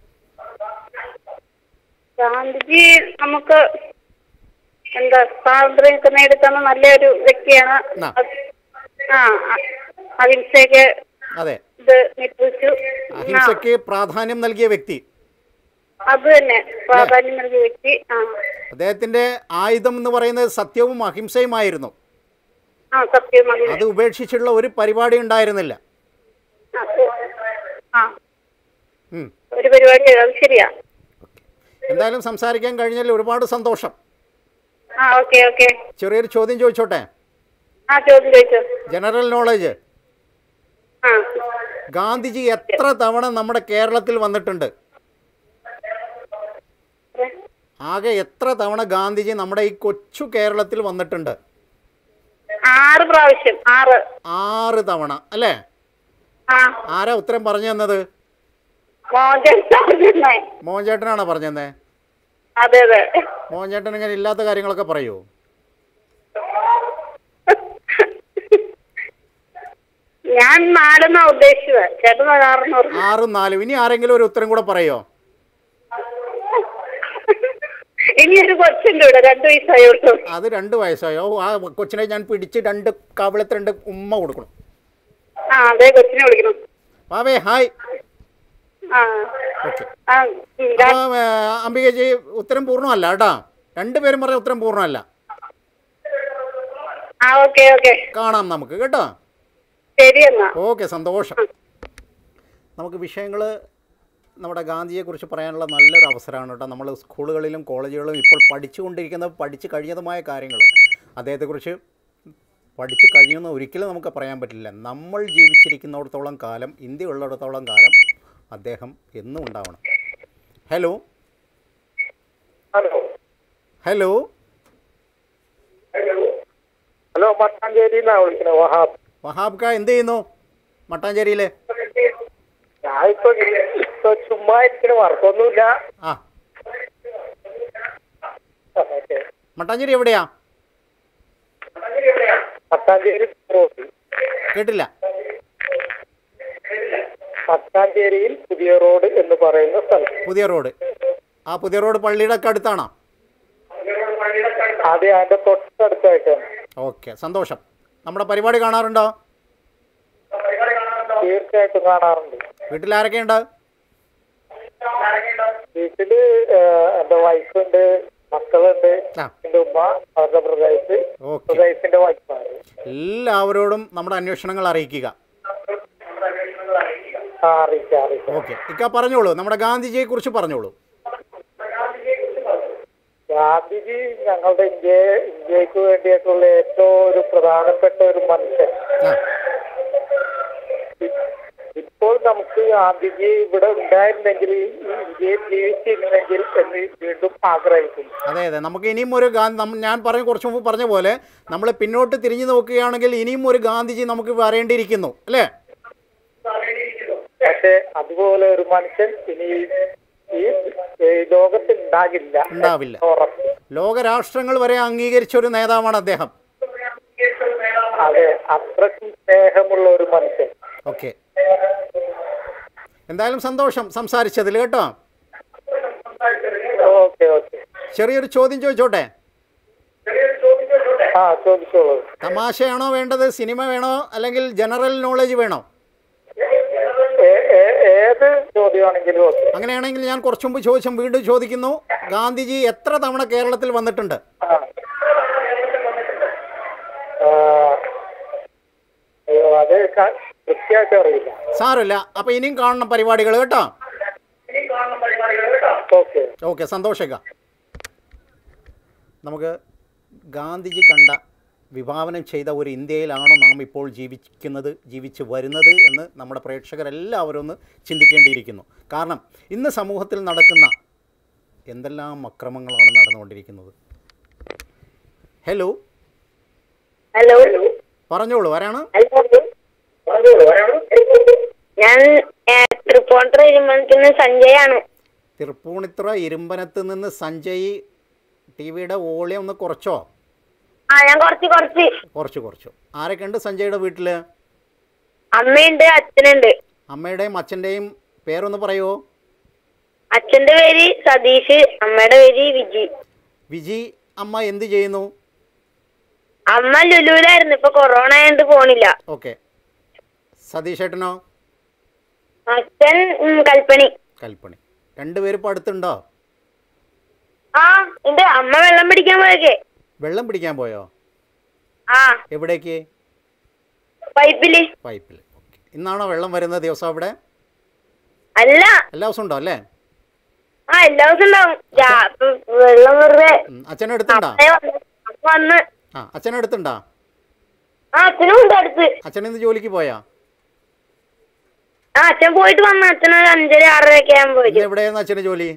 ഗാന്ധിജി നമുക്ക് എന്താ സ്വാതന്ത്ര്യമൊക്കെ നേടിത്തന്ന നല്ലൊരു വ്യക്തിയാണ് ആ. അത്- ആ അ- അഹിംസയൊക്കെ അതെ ഇത് നിർവഹിച്ചു ആ, അഹിംസയ്ക്ക് പ്രാധാന്യം നൽകിയ വ്യക്തി അത് തന്നെ പ്രാധാന്യം നൽകിയ വ്യക്തി ആ അദ്ദേഹത്തിൻ്റെ ആയുധം എന്ന് പറയുന്നത് സത്യവും അഹിംസയുമായിരുന്നു ആ സത്യമായി അത് ഉപേക്ഷിച്ചുള്ള ഒരു പരിപാടി ഉണ്ടായിരുന്നില്ല ആ ഉം. ഒരു പരിപാടി അത് ശരിയാ എന്തായാലും സംസാരിക്കാൻ കഴിഞ്ഞതിൽ ഒരുപാട് സന്തോഷം ആ ഓക്കെ ഓക്കെ ചെറിയൊരു ചോദ്യം ചോദിച്ചോട്ടെ ആ ചോദ്യം ചോദിച്ചു ജനറൽ നോളജ് ആ ഗാന്ധിജി എത്ര തവണ നമ്മുടെ കേരളത്തിൽ വന്നിട്ടുണ്ട് ആകെ എത്ര തവണ ഗാന്ധിജി നമ്മുടെ ഈ കൊച്ചു കേരളത്തിൽ വന്നിട്ടുണ്ട് ആറ് പ്രാവശ്യം ആറ് ആറ് തവണ അല്ലേ ആ ആരാ ഉത്തരം പറഞ്ഞു തന്നത് മോഹൻ തന്നെ മോഹൻ ചേട്ടനാണോ പറഞ്ഞു തന്നെ അതെ അതെ മോഹൻ ചേട്ടൻ ഇങ്ങനെ ഇല്ലാത്ത കാര്യങ്ങളൊക്കെ പറയൂ ഞാൻ നാലെന്നാ ഉദ്ദേശിച്ചത് ചേട്ടൻ ആറെന്ന് പറഞ്ഞു ആറും നാലും ഇനി ആരെങ്കിലും ഒരു ഉത്തരം കൂടെ പറയോ ഇനി ഒരു കൊച്ചുണ്ട് ഇവിടെ രണ്ടു വയസ്സായുള്ളൂ അത് രണ്ട് വയസ്സായോ ആ കൊച്ചിനെ ഞാൻ പിടിച്ച് രണ്ട് കവിളത്ത് രണ്ട് ഉമ്മ കൊടുക്കണം ആ അതെ കൊച്ചിനെ വിളിക്കണം വാവേ ഹായ് ആ ഓക്കെ ആ ഉം, ര- അപ്പോൾ അംബികജി ഉത്തരം പൂർണ്ണമല്ല കേട്ടോ രണ്ടുപേരും പറഞ്ഞ ഉത്തരം പൂർണ്ണമല്ല ആ ഓക്കെ ഓക്കെ കാണാം നമുക്ക് കേട്ടോ ശരി എന്നാ ഓക്കെ സന്തോഷം നമുക്ക് വിഷയങ്ങൾ നമ്മുടെ ഗാന്ധിയെക്കുറിച്ച് പറയാനുള്ള നല്ലൊരു അവസരമാണ് കേട്ടോ നമ്മൾ സ്കൂളുകളിലും കോളേജുകളിലും ഇപ്പോൾ പഠിച്ചുകൊണ്ടിരിക്കുന്ന പഠിച്ചു കഴിഞ്ഞതുമായ കാര്യങ്ങൾ അദ്ദേഹത്തെക്കുറിച്ച് പഠിച്ചു കഴിയുന്ന ഒരിക്കലും നമുക്ക് പറയാൻ പറ്റില്ല നമ്മൾ ജീവിച്ചിരിക്കുന്നിടത്തോളം കാലം ഇന്ത്യ ഉള്ളിടത്തോളം കാലം അദ്ദേഹം എന്നും ഉണ്ടാവണം ഹലോ ഹലോ ഹലോ ഹലോ മട്ടാഞ്ചേരിയിലാണ് വിളിക്കുന്നത് വഹാബ് വഹാബ് ഖാ എന്ത് ചെയ്യുന്നു മട്ടാഞ്ചേരിയിൽ ഞാൻ ഇപ്പൊ ഇപ്പൊ ചുമ്മാ ഇരിക്കണ വർക്കൊന്നുമില്ല ആ ഓക്കെ. മട്ടാഞ്ചേരി എവിടെയാ മട്ടാഞ്ചേരി റോഡ് കേട്ടില്ല മട്ടാഞ്ചേരിയിൽ പുതിയ റോഡ് എന്ന് പറയുന്ന സ്ഥലം പുതിയ റോഡ് ആ പുതിയ റോഡ് പള്ളിയുടെ ഒക്കെ അടുത്താണോ അത് അതിന്റെ തൊട്ടടുത്തായിട്ടാണ് ഓക്കെ സന്തോഷം നമ്മുടെ പരിപാടി കാണാറുണ്ടോ തീർച്ചയായിട്ടും കാണാറുണ്ട് വീട്ടിൽ ആരൊക്കെയുണ്ട് വീട്ടില് ഏഹ്, എന്റെ വൈഫുണ്ട് മക്കളുണ്ട് ആ എന്റെ ഉമ്മ അവരുടെ ബ്രദൈസ് ഓക്കെ ബ്രദൈസിന്റെ വൈഫാണ് എല്ലാവരോടും നമ്മുടെ അന്വേഷണങ്ങൾ അറിയിക്കുക ആ അറിയിക്കാം അറിയിക്കാം ഓക്കെ ഇക്ക പറഞ്ഞോളൂ നമ്മുടെ ഗാന്ധിജിയെ കുറിച്ച് പറഞ്ഞോളൂ ഗാന്ധിജി ഞങ്ങളുടെ ഇന്ത്യ ഇന്ത്യക്ക് വേണ്ടിയിട്ടുള്ള ഏറ്റവും ഒരു പ്രധാനപ്പെട്ട ഒരു മനുഷ്യൻ ആ ഇപ്പോൾ നമുക്ക് ഗാന്ധിജി ഇവിടെ ഉണ്ടായിരുന്നെങ്കിൽ ഈ ഇന്ത്യയിൽ ജീവിച്ചിരുന്നെങ്കിൽ എന്ന് വീണ്ടും ആഗ്രഹിക്കുന്നു അതെ അതെ നമുക്ക് ഇനിയും ഒരു ഗാന്ധി നമ്മ- ഞാൻ പറഞ്ഞ കുറച്ച് മുമ്പ് പറഞ്ഞ പോലെ നമ്മൾ പിന്നോട്ട് തിരിഞ്ഞു നോക്കുകയാണെങ്കിൽ ഇനിയും ഒരു ഗാന്ധിജി നമുക്ക് വരേണ്ടിയിരിക്കുന്നു അല്ലേ പക്ഷെ അതുപോലെ ഒരു മനുഷ്യൻ ഇനി ഈ ഈ ലോകത്തിൽ ഉണ്ടാകില്ല ഉണ്ടാവില്ല. ഉറപ്പ് ലോകരാഷ്ട്രങ്ങൾ വരെ അംഗീകരിച്ച ഒരു നേതാവാണ് അദ്ദേഹം അതെ അത്രയ്ക്കും സ്നേഹമുള്ള ഒരു മനുഷ്യൻ ഓക്കെ എന്തായാലും സന്തോഷം സംസാരിച്ചതിൽ കേട്ടോ ഓക്കെ ഓക്കെ ചെറിയൊരു ചോദ്യം ചോദിച്ചോട്ടെ ആ ചോദിച്ചോളൂ തമാശയാണോ വേണ്ടത് സിനിമ വേണോ അല്ലെങ്കിൽ ജനറൽ നോളജ് വേണോ ഏ- ഏ- ഏത് ചോദ്യമാണെങ്കിലും ഓക്കെ അങ്ങനെയാണെങ്കിൽ ഞാൻ കുറച്ചു മുമ്പ് ചോദിച്ചും വീണ്ടും ചോദിക്കുന്നു ഗാന്ധിജി എത്ര തവണ കേരളത്തിൽ വന്നിട്ടുണ്ട് ആ. ആ, അയ്യോ, അത് ക- കൃത്യമായിട്ട് അറിയില്ല സാരമില്ല അപ്പോൾ ഇനിയും കാണണം പരിപാടികൾ കേട്ടോ ഓക്കെ ഓക്കെ സന്തോഷിക്ക നമുക്ക് ഗാന്ധിജി കണ്ട വിഭാവനം ചെയ്ത ഒരു ഇന്ത്യയിലാണോ നാം ഇപ്പോൾ ജീവിക്കുന്നത് ജീവിച്ച് വരുന്നത് എന്ന് നമ്മുടെ പ്രേക്ഷകരെല്ലാവരും ഒന്ന് ചിന്തിക്കേണ്ടിയിരിക്കുന്നു കാരണം ഇന്ന് സമൂഹത്തിൽ നടക്കുന്ന എന്തെല്ലാം അക്രമങ്ങളാണ് നടന്നുകൊണ്ടിരിക്കുന്നത് ഹലോ ഹലോ പറഞ്ഞോളൂ ആരാണ് ഹലോ ഞാൻ തൃപ്പൂണിത്തുറ ഇരുമണത്തിന് സഞ്ജയാണ് തിരുപ്പൂണിത്തുറ ഇരുമ്പനത്ത് നിന്ന് സഞ്ജയ് ടി വിയുടെ വോളിയം ഒന്ന് കുറച്ചോ ആ ഞാൻ കുറച്ച് കുറച്ച് കുറച്ച് കുറച്ചു ആരൊക്കെ ഉണ്ട് സഞ്ജയുടെ വീട്ടിൽ അമ്മയുണ്ട് അച്ഛനുണ്ട് അമ്മയുടെയും അച്ഛൻ്റെയും പേരൊന്ന് പറയുമോ അച്ഛന്റെ പേര് സതീഷ് അമ്മയുടെ പേര് വിജി വിജി അമ്മ എന്ത് ചെയ്യുന്നു അമ്മ ലുലുവിലായിരുന്നു ഇപ്പൊ കൊറോണ ആയതുകൊണ്ട് പോണില്ല ഓക്കെ സതീഷേട്ടനോ അച്ഛൻ ഉം, കൽപ്പണി കൽപ്പണി രണ്ടുപേരും ഇപ്പോൾ അടുത്തുണ്ടോ ആ ഉണ്ട് അമ്മ വെള്ളം പിടിക്കാൻ പോയൊക്കെ വെള്ളം പിടിക്കാൻ പോയോ ആ എവിടേക്ക് പൈപ്പില് പൈപ്പിൽ ഓക്കെ ഇന്നാണോ വെള്ളം വരുന്ന ദിവസം അവിടെ അല്ല എല്ലാ ദിവസവും ഉണ്ടോ അല്ലേ ആ എല്ലാ ദിവസം ഉണ്ടാവും രാ- ഇപ്പൊ വെള്ളം വെറുതെ ഉം, അച്ഛനെടുത്തുണ്ടോ അമ്മയെ വന്ന് അമ്മ വന്ന് ആ അച്ഛനെടുത്തുണ്ടോ ആ അച്ഛനും ഉണ്ട് അടുത്ത് അച്ഛൻ ഇന്ന് ജോലിക്ക് പോയാ ആ അച്ഛൻ പോയിട്ട് വന്ന അച്ഛൻ ഒരു അഞ്ചര ആറര ഒക്കെ ആകുമ്പോ ഇന്ന് വരും എവിടെയായിരുന്നു അച്ഛന് ജോലി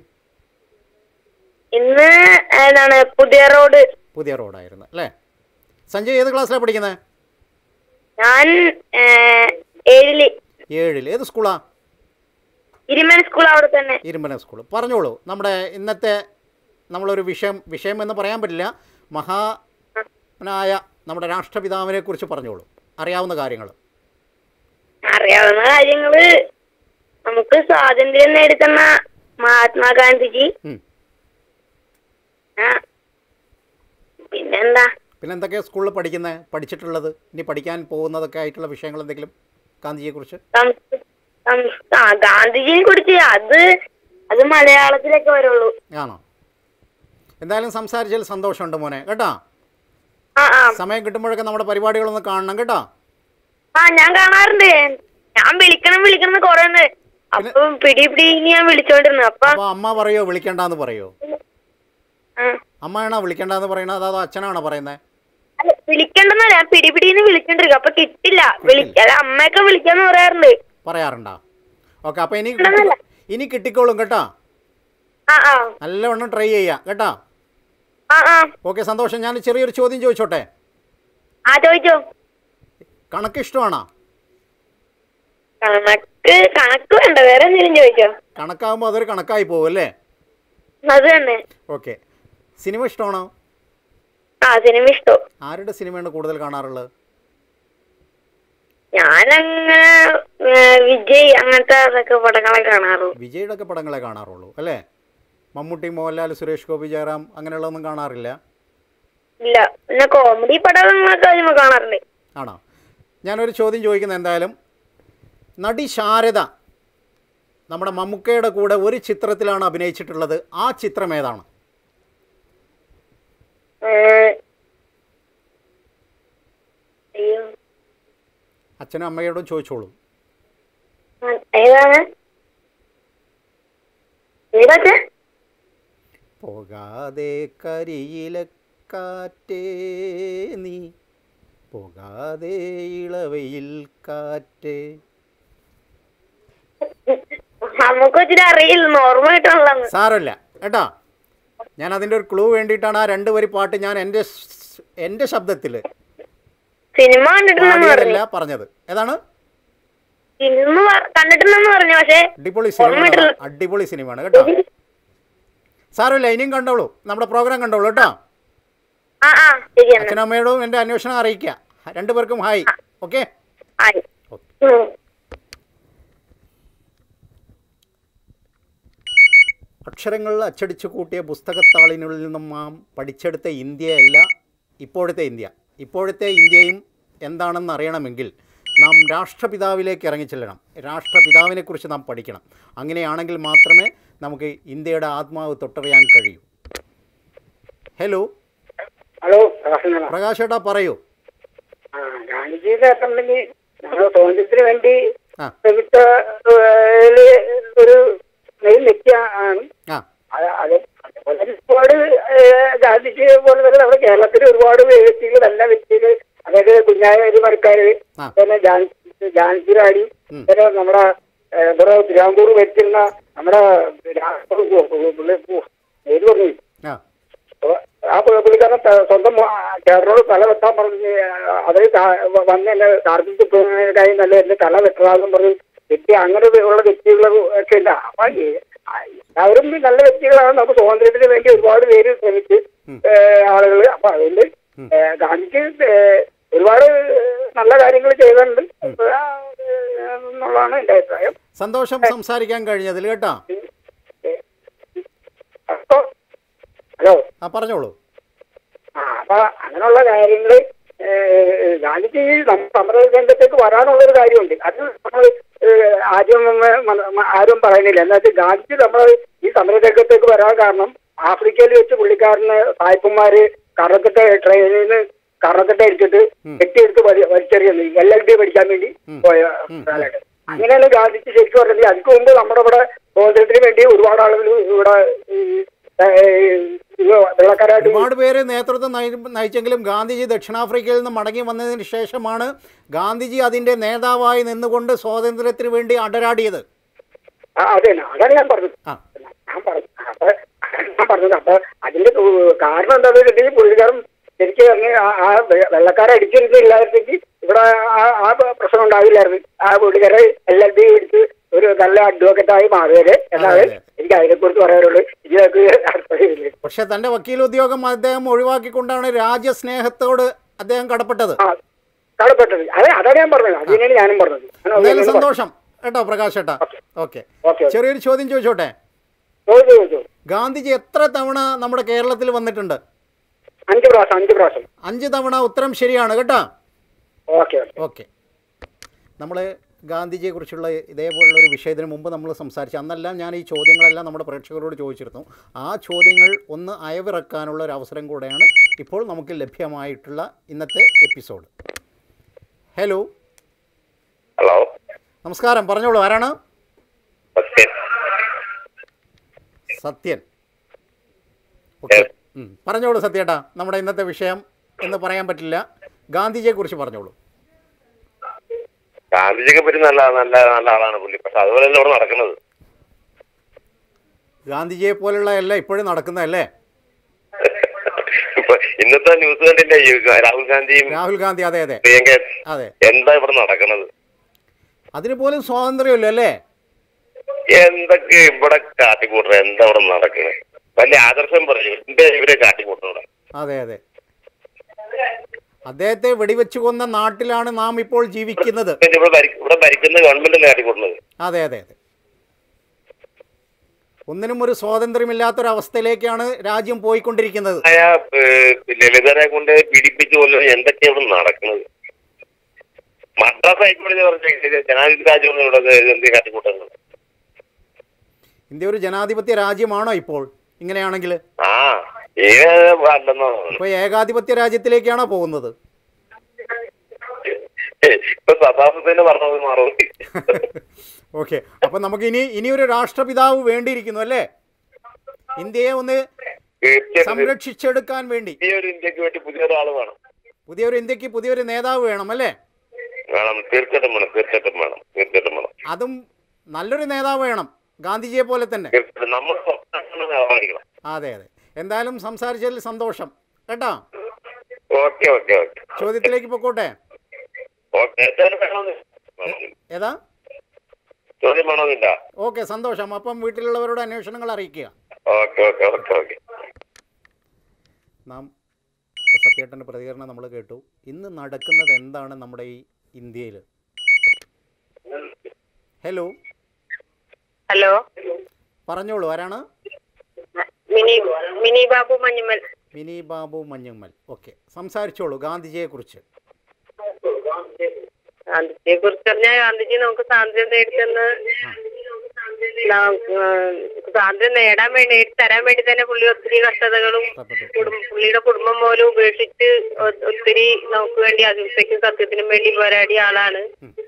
ഇന്ന് ഏതാണ് പുതിയ റോഡ് പുതിയ റോഡായിരുന്നു അല്ലേ സഞ്ജയ് ഏത് ക്ലാസ്സിലാണ് പഠിക്കുന്നത് ഞാൻ ഏ, ഏഴില് ഏഴിൽ ഏത് സ്കൂളാ ഇരുമൻ സ്കൂൾ അവിടെ തന്നെ ഇരുമ്പന സ്കൂൾ പറഞ്ഞോളൂ നമ്മുടെ ഇന്നത്തെ നമ്മളൊരു വിഷയം വിഷയം എന്ന് പറയാൻ പറ്റില്ല മഹാനായ നമ്മുടെ രാഷ്ട്രപിതാവിനെ കുറിച്ച് പറഞ്ഞോളൂ അറിയാവുന്ന കാര്യങ്ങൾ അറിയാവുന്ന കാര്യങ്ങള് നമുക്ക് സ്വാതന്ത്ര്യം നേടിത്തന്ന മഹാത്മാഗാന്ധിജി ആ പിന്നെന്താ പിന്നെ എന്തൊക്കെയാണ് സ്കൂളിൽ പഠിക്കുന്നത് പഠിച്ചിട്ടുള്ളത് ഇനി പഠിക്കാൻ പോകുന്നതൊക്കെ ആയിട്ടുള്ള വിഷയങ്ങൾ എന്തെങ്കിലും ഗാന്ധിജിയെക്കുറിച്ച് സംസ്- സംസ്- ആ ഗാന്ധിജിയെ കുറിച്ച് അത് അത് മലയാളത്തിലൊക്കെ വരുള്ളൂ ആണോ എന്തായാലും സംസാരിച്ചതിൽ സന്തോഷമുണ്ട് മോനെ കേട്ടോ ആ ആ സമയം കിട്ടുമ്പോഴൊക്കെ നമ്മുടെ പരിപാടികളൊന്ന് കാണണം കേട്ടോ ആ ഞാൻ കാണാറുണ്ട് ഞാൻ വിളിക്കണം വിളിക്കണം എന്ന് കൊറേ ഉണ്ട് അപ്പൊ പിടി പിടി ഞാൻ വിളിച്ചോണ്ടിരുന്നു അപ്പൊ അപ്പോൾ അമ്മ പറയോ വിളിക്കണ്ടെന്ന് പറയോ ആ, അമ്മയാണോ വിളിക്കണ്ടെന്ന് പറയുന്നത് അതോ അച്ഛനാണോ പറയുന്നത് അല്ല വിളിക്കണ്ടെന്നല്ല ഞാൻ പിടി പിടിന്ന് വിളിച്ചോണ്ടിരിക്കും അപ്പൊ കിട്ടില്ല വിളിക്കാ അമ്മയൊക്കെ വിളിക്കാന്ന് പറയാറുണ്ട് പറയാറുണ്ടോ ഓക്കെ അപ്പോൾ ഇനി കിട്ടി- ഇനി കിട്ടിക്കോളും കേട്ടോ ആ ആ നല്ലവണ്ണം ട്രൈ ചെയ്യാം കേട്ടോ ആ ആ ഓക്കെ സന്തോഷം ഞാൻ ചെറിയൊരു ചോദ്യം ചോദിച്ചോട്ടെ ആ ചോദിച്ചോ കണക്ക് ഇഷ്ടമാണോ കണക്ക് കണക്ക് വേണ്ട വേറെ എന്തെങ്കിലും ചോദിച്ചോ കണക്കാകുമ്പോൾ അതൊരു കണക്കായി പോകും അല്ലേ അത് തന്നെ ഓക്കെ സിനിമ ഇഷ്ടമാണോ ആ സിനിമ ഇഷ്ടോ ആരുടെ സിനിമയാണ് കൂടുതൽ കാണാറുള്ളത് ഞാനങ്ങനെ ഏ, വിജയ് അങ്ങനത്തെ അതൊക്കെ പടങ്ങളെ കാണാറുള്ളൂ വിജയുടെ ഒക്കെ പടങ്ങളെ കാണാറുള്ളൂ അല്ലേ മമ്മൂട്ടി മോഹൻലാൽ സുരേഷ് ഗോപി ജയറാം അങ്ങനെയുള്ളതൊന്നും കാണാറില്ല ഇല്ല പിന്നെ കോമഡി പടങ്ങളൊക്കെ സിനിമ കാണാറുണ്ട് ആണോ ഞാനൊരു ചോദ്യം ചോദിക്കുന്നത് എന്തായാലും നടി ശാരദ നമ്മുടെ മമ്മൂക്കയുടെ കൂടെ ഒരു ചിത്രത്തിലാണ് അഭിനയിച്ചിട്ടുള്ളത് ആ ചിത്രം ഏതാണ് ഏ, അയ്യോ അച്ഛനും അമ്മയോടും ചോദിച്ചോളൂ ആ, ഏതാണ് ഏതൊക്കെ പോകാതെ കരിയിലെ കാറ്റേ നീ പോകാതെ ഇളവയിൽ കാറ്റേ നമുക്ക് ഇച്ചിരി അറിയില്ല ഓർമ്മ കിട്ടണല്ലോ സാരമില്ല കേട്ടോ ഞാൻ അതിൻ്റെ ഒരു ക്ലൂ വേണ്ടിയിട്ടാണ് ആ രണ്ട് വരി പാട്ട് ഞാൻ എൻ്റെ സ്- എൻ്റെ ശബ്ദത്തിൽ സിനിമ കണ്ടിട്ടുണ്ടെന്ന് പാടിയതല്ല പറഞ്ഞു പറഞ്ഞത് ഏതാണ് സിനിമ പ- കണ്ടിട്ടുണ്ടെന്ന് പറഞ്ഞു പക്ഷെ അടിപൊളി സിനിമ ഓർമ്മയിട്ടില്ല. അടിപൊളി സിനിമയാണ് കേട്ടോ സാരമില്ല ഇനിയും കണ്ടോളൂ നമ്മുടെ പ്രോഗ്രാം കണ്ടോളൂ കേട്ടോ ആ ആ ശരി എന്നാ അച്ഛനും അമ്മയോടും എൻ്റെ അന്വേഷണം അറിയിക്കുക രണ്ടുപേർക്കും ഹായ് ഓക്കെ ആയി ഉം. അക്ഷരങ്ങൾ അച്ചടിച്ചു കൂട്ടിയ പുസ്തകത്താളിനുള്ളിൽ നിന്നും നാം പഠിച്ചെടുത്ത ഇന്ത്യയല്ല ഇപ്പോഴത്തെ ഇന്ത്യ ഇപ്പോഴത്തെ ഇന്ത്യയും എന്താണെന്ന് അറിയണമെങ്കിൽ നാം രാഷ്ട്രപിതാവിലേക്ക് ഇറങ്ങിച്ചെല്ലണം രാഷ്ട്രപിതാവിനെക്കുറിച്ച് നാം പഠിക്കണം അങ്ങനെയാണെങ്കിൽ മാത്രമേ നമുക്ക് ഇന്ത്യയുടെ ആത്മാവ് തൊട്ടറിയാൻ കഴിയൂ ഹലോ ഹലോ പ്രകാശനാണ് പ്രകാശ് ഏട്ടാ പറയൂ ആ ഗാന്ധിജിയുടെ ഉണ്ടെങ്കിൽ ഞങ്ങൾ സ്വാതന്ത്ര്യത്തിന് വേണ്ടി ആ ശ്രമിച്ച ഏഹ്, ഒരു മെയിൻ വ്യക്തി ആണ് ആ അത് അത് അതുപോലെ ഒരുപാട് ഏഹ്, ഗാന്ധിജിയെ പോലെ തന്നെ നമ്മുടെ കേരളത്തിൽ ഒരുപാട് വ്യക്തികൾ നല്ല വ്യക്തികൾ അതായത് കുഞ്ഞായ ഒരു മരക്കാര് ആ. പിന്നെ ജാൻസി ജാൻസി റാണി ഉം. പിന്നെ നമ്മുടെ ഏഹ്, ഇവിടെ തിരുവാങ്കൂർ ഭരിച്ചിരുന്ന നമ്മുടെ രാഷ്ട്ര പേര് പറഞ്ഞു ആ അപ്പൊ ആ പുള്ളി- പുള്ളിക്കാരൻ ത- സ്വന്തം മോ- ചേട്ടനോട് തല വെട്ടാൻ പറഞ്ഞ് അവര് താ- വന്ന് എന്നെ ടാർഗറ്റ് പോകുന്നതിനായി നല്ല എന്റെ തല വെട്ടണമെന്നും പറഞ്ഞ് വ്യക്തി അങ്ങനെ ഉള്ള വ്യക്തികൾ ഒക്കെ ഉണ്ട് അപ്പൊ ഈ എല്ലാവരും നല്ല വ്യക്തികളാണ് നമുക്ക് സ്വാതന്ത്ര്യത്തിന് വേണ്ടി ഒരുപാട് പേര് ശ്രമിച്ച് ആളുകൾ അപ്പൊ അതുകൊണ്ട് ഏ, ഗാന്ധിജി ഏ, ഒരുപാട് നല്ല കാര്യങ്ങൾ ചെയ്തിട്ടുണ്ട് ആ, ഏ, എന്നുള്ളതാണ് എന്റെ അഭിപ്രായം സന്തോഷം സംസാരിക്കാൻ കഴിഞ്ഞതിൽ കേട്ടോ അപ്പൊ ഹലോ ആ പറഞ്ഞോളൂ ആ അപ്പൊ അങ്ങനെയുള്ള കാര്യങ്ങൾ ഗാന്ധിജി നമ്മുടെ സമര രംഗത്തേക്ക് വരാനുള്ള ഒരു കാര്യമുണ്ട് അത് നമ്മൾ ആദ്യം ഒന്ന് മന- മ- ആരും പറയുന്നില്ല എന്താ വെച്ചാൽ ഗാന്ധിജി നമ്മൾ ഈ സമര രംഗത്തേക്ക് വരാൻ കാരണം ആഫ്രിക്കയിൽ വെച്ച് പുള്ളിക്കാരന് സായിപ്പന്മാര് കറക്കട്ട ട്രെയിനിൽ നിന്ന് കറക്കട്ട അടിച്ചിട്ട് കെട്ടിയെടുത്ത് വലി- വലിച്ചെറിയുന്നു എൽ എൽ ഡി പഠിക്കാൻ വേണ്ടി പോയ കാലഘട്ടം അങ്ങനെയാണ് ഗാന്ധിജി ശരിക്കും പറഞ്ഞത് അതിന് മുമ്പ് നമ്മുടെ ഇവിടെ സ്വാതന്ത്ര്യത്തിന് വേണ്ടി ഒരുപാട് ആളുകൾ ഇവിടെ ഈ, ഏ, ഈ വെള്ളക്കാരായിട്ട് ഒരുപാട് പേര് നേതൃത്വം നയി- നയിച്ചെങ്കിലും ഗാന്ധിജി ദക്ഷിണാഫ്രിക്കയിൽ നിന്ന് മടങ്ങി വന്നതിന് ശേഷമാണ് ഗാന്ധിജി അതിൻ്റെ നേതാവായി നിന്നുകൊണ്ട് സ്വാതന്ത്ര്യത്തിന് വേണ്ടി അടരാടിയത് ആ, അതെ അതാണ് ഞാൻ പറഞ്ഞത് ആ ഞാൻ പറഞ്ഞു അപ്പൊ ഞാൻ പറഞ്ഞത് അപ്പൊ അതിന്റെ ഉ- കാരണം എന്താണെന്ന് വെച്ചിട്ടുണ്ടെങ്കിൽ പുള്ളിക്കാരൻ ശരിക്കും പറഞ്ഞ് ആ- ആ വെ- വെള്ളക്കാരെ അടിച്ചിരുന്നില്ലായിരുന്നെങ്കിൽ ഇവിടെ ആ- ആ പ്രശ്നം ഉണ്ടാവില്ലായിരുന്നു ആ പുള്ളിക്കാരെ എൽ എൽ ബി എടുത്ത് ഒരു നല്ല അഡ്വക്കറ്റ് ആയി മാറിയത് എന്നാണ് അതെ, അതെ. എനിക്ക് അതിനെക്കുറിച്ച് പറയാനുള്ളൂ ഇതിനൊക്കെ അർത്ഥമില്ല പക്ഷേ തൻ്റെ വക്കീൽ ഉദ്യോഗം അദ്ദേഹം ഒഴിവാക്കിക്കൊണ്ടാണ് രാജ്യസ്നേഹത്തോട് അദ്ദേഹം കടപ്പെട്ടത് ആ കടപ്പെട്ടത് അതെ അതാണ് ഞാൻ പറഞ്ഞത് അത് തന്നെയാണ് ഞാനും പറഞ്ഞത് ഞാൻ അത് എന്തായാലും തന്നെയാണ് സന്തോഷം കേട്ടോ പ്രകാശ് ഏട്ടാ ഓക്കെ ഓക്കെ ചെറിയൊരു ചോദ്യം ചോദിച്ചോട്ടെ ചോദിച്ചു ചോദിച്ചു ഗാന്ധിജി എത്ര തവണ നമ്മുടെ കേരളത്തിൽ വന്നിട്ടുണ്ട് അഞ്ച് പ്രാവശ്യം അഞ്ച് പ്രാവശ്യം അഞ്ച് തവണ ഉത്തരം ശരിയാണ് കേട്ടോ ഓക്കെ ഓക്കെ ഓക്കെ നമ്മൾ ഗാന്ധിജിയെക്കുറിച്ചുള്ള ഇതേപോലുള്ള ഒരു വിഷയത്തിന് മുമ്പ് നമ്മൾ സംസാരിച്ചു അന്നെല്ലാം ഞാൻ ഈ ചോദ്യങ്ങളെല്ലാം നമ്മുടെ പ്രേക്ഷകരോട് ചോദിച്ചിരുന്നു ആ ചോദ്യങ്ങൾ ഒന്ന് അയവിറക്കാനുള്ള ഒരു അവസരം കൂടെയാണ് ഇപ്പോൾ നമുക്ക് ലഭ്യമായിട്ടുള്ള ഇന്നത്തെ എപ്പിസോഡ് ഹലോ ഹലോ നമസ്കാരം പറഞ്ഞോളൂ ആരാണ് സത്യൻ സത്യൻ ഓക്കെ ഉം. പറഞ്ഞോളൂ സത്യേട്ടാ നമ്മുടെ ഇന്നത്തെ വിഷയം എന്ന് പറയാൻ പറ്റില്ല ഗാന്ധിജിയെക്കുറിച്ച് പറഞ്ഞോളൂ ഗാന്ധിജിയെ പറ്റി നല്ല നല്ല നല്ല ആളാണ് പുള്ളി പക്ഷെ അതുപോലെയല്ല ഇവിടെ നടക്കുന്നത് ഗാന്ധിജിയെ പോലുള്ള എല്ലാം ഇപ്പോഴും നടക്കുന്നതല്ലേ ഇപ്പൊ ഇന്നത്തെ ന്യൂസ് കണ്ടില്ല ഈ രാഹുൽ ഗാന്ധിയും രാഹുൽ ഗാന്ധി അതെ അതെ പ്രിയങ്ക അതെ എന്താ ഇവിടെ നടക്കുന്നത് അതിന് പോലും സ്വാതന്ത്ര്യമില്ല അല്ലേ എന്തൊക്കെ ഇവിടെ കാട്ടിക്കൂട്ടണ എന്താ ഇവിടെ നടക്കണേ വലിയ ആദർശം പറഞ്ഞു എന്റെ ഇവരെ കാട്ടിക്കൂട്ടണ അതെ അതെ അദ്ദേഹത്തെ വെടിവെച്ച് കൊന്ന നാട്ടിലാണ് നാം ഇപ്പോൾ ജീവിക്കുന്നത് ഇവിടെ ഭരി- ഇവിടെ ഭരിക്കുന്ന ഗവൺമെന്റ് കാട്ടിക്കൂട്ടുന്നത് അതെ അതെ അതെ ഒന്നിനും ഒരു സ്വാതന്ത്ര്യമില്ലാത്തൊരവസ്ഥയിലേക്കാണ് രാജ്യം പോയിക്കൊണ്ടിരിക്കുന്നത് ആയ ഏഹ്, ലളിതരെ കൊണ്ട് പീഡിപ്പിച്ചു കൊല്ലുന്നത് എന്തൊക്കെയാ ഇവിടെ നടക്കുന്നത് മദ്രാസ് ഹൈക്കോടതി പറഞ്ഞ ജനാധിപത്യ രാജ്യം ഇവിടെ എന്ത് കാട്ടിക്കൂട്ടുന്നത് ഇന്ത്യ ഒരു ജനാധിപത്യ രാജ്യമാണോ ഇപ്പോൾ ഇങ്ങനെയാണെങ്കിൽ ആ ഏത് അല്ലെന്നോ ഇപ്പോൾ ഏകാധിപത്യ രാജ്യത്തിലേക്കാണോ പോകുന്നത് ഇപ്പൊ സദാസത്തിന് പറഞ്ഞത് മറുപടി ഓക്കെ അപ്പം നമുക്ക് ഇനി ഇനി ഒരു രാഷ്ട്രപിതാവ് വേണ്ടിയിരിക്കുന്നു അല്ലേ ഇന്ത്യയെ ഒന്ന് തീർച്ചയായിട്ടും സംരക്ഷിച്ചെടുക്കാൻ വേണ്ടി ഈ ഒരു ഇന്ത്യക്ക് വേണ്ടി പുതിയൊരാൾ വേണം പുതിയൊരു ഇന്ത്യക്ക് പുതിയൊരു നേതാവ് വേണം അല്ലേ വേണം തീർച്ചയായിട്ടും വേണം തീർച്ചയായിട്ടും വേണം തീർച്ചയായിട്ടും വേണം അതും നല്ലൊരു നേതാവ് വേണം ഗാന്ധിജിയെ പോലെ തന്നെ തീർച്ചയായിട്ടും നമ്മൾ സ്വപ്നം സഹായിക്കണം അതെ അതെ എന്തായാലും സംസാരിച്ചതിൽ സന്തോഷം കേട്ടോ ഓക്കെ ഓക്കെ ഓക്കെ ചോദ്യത്തിലേക്ക് പൊക്കോട്ടെ ഓക്കെ എന്തായാലും വേണമെന്നില്ല വേണമെന്നില്ല. ഏതാ ചോദ്യം വേണമെന്നില്ല ഓക്കെ സന്തോഷം അപ്പം വീട്ടിലുള്ളവരോട് അന്വേഷണങ്ങൾ അറിയിക്കുക ഓക്കെ ഓക്കെ ഓക്കെ ഓക്കെ നാം ഇപ്പോൾ സത്യേട്ടൻ്റെ പ്രതികരണം നമ്മൾ കേട്ടു ഇന്ന് നടക്കുന്നത് എന്താണ് നമ്മുടെ ഈ ഇന്ത്യയിൽ ഹലോ ഹലോ പറഞ്ഞോളൂ ആരാണ് മിനി മിനി ബാബു മഞ്ഞുമൽ മിനി ബാബു മഞ്ഞുമ്മൽ ഓക്കെ സംസാരിച്ചോളൂ ഗാന്ധിജിയെക്കുറിച്ച് ഗാന്ധിജിയെ കുറിച്ച് പറഞ്ഞാൽ ഗാന്ധിജി നമുക്ക് സ്വാതന്ത്ര്യം നേടിത്തന്ന് നമുക്ക് സ്വാതന്ത്ര്യം നേടാൻ വേണ്ടി നേടി തരാൻ വേണ്ടി തന്നെ പുള്ളി ഒത്തിരി കഷ്ടതകളും കഷ്ടപ്പെട്ടു. കുടുംബ- പുള്ളിയുടെ കുടുംബം പോലും ഉപേക്ഷിച്ച് ഒ- ഒത്തിരി നമുക്ക് വേണ്ടി അഹിംസയ്ക്കും സത്യത്തിനും വേണ്ടി പോരാടിയ ആളാണ്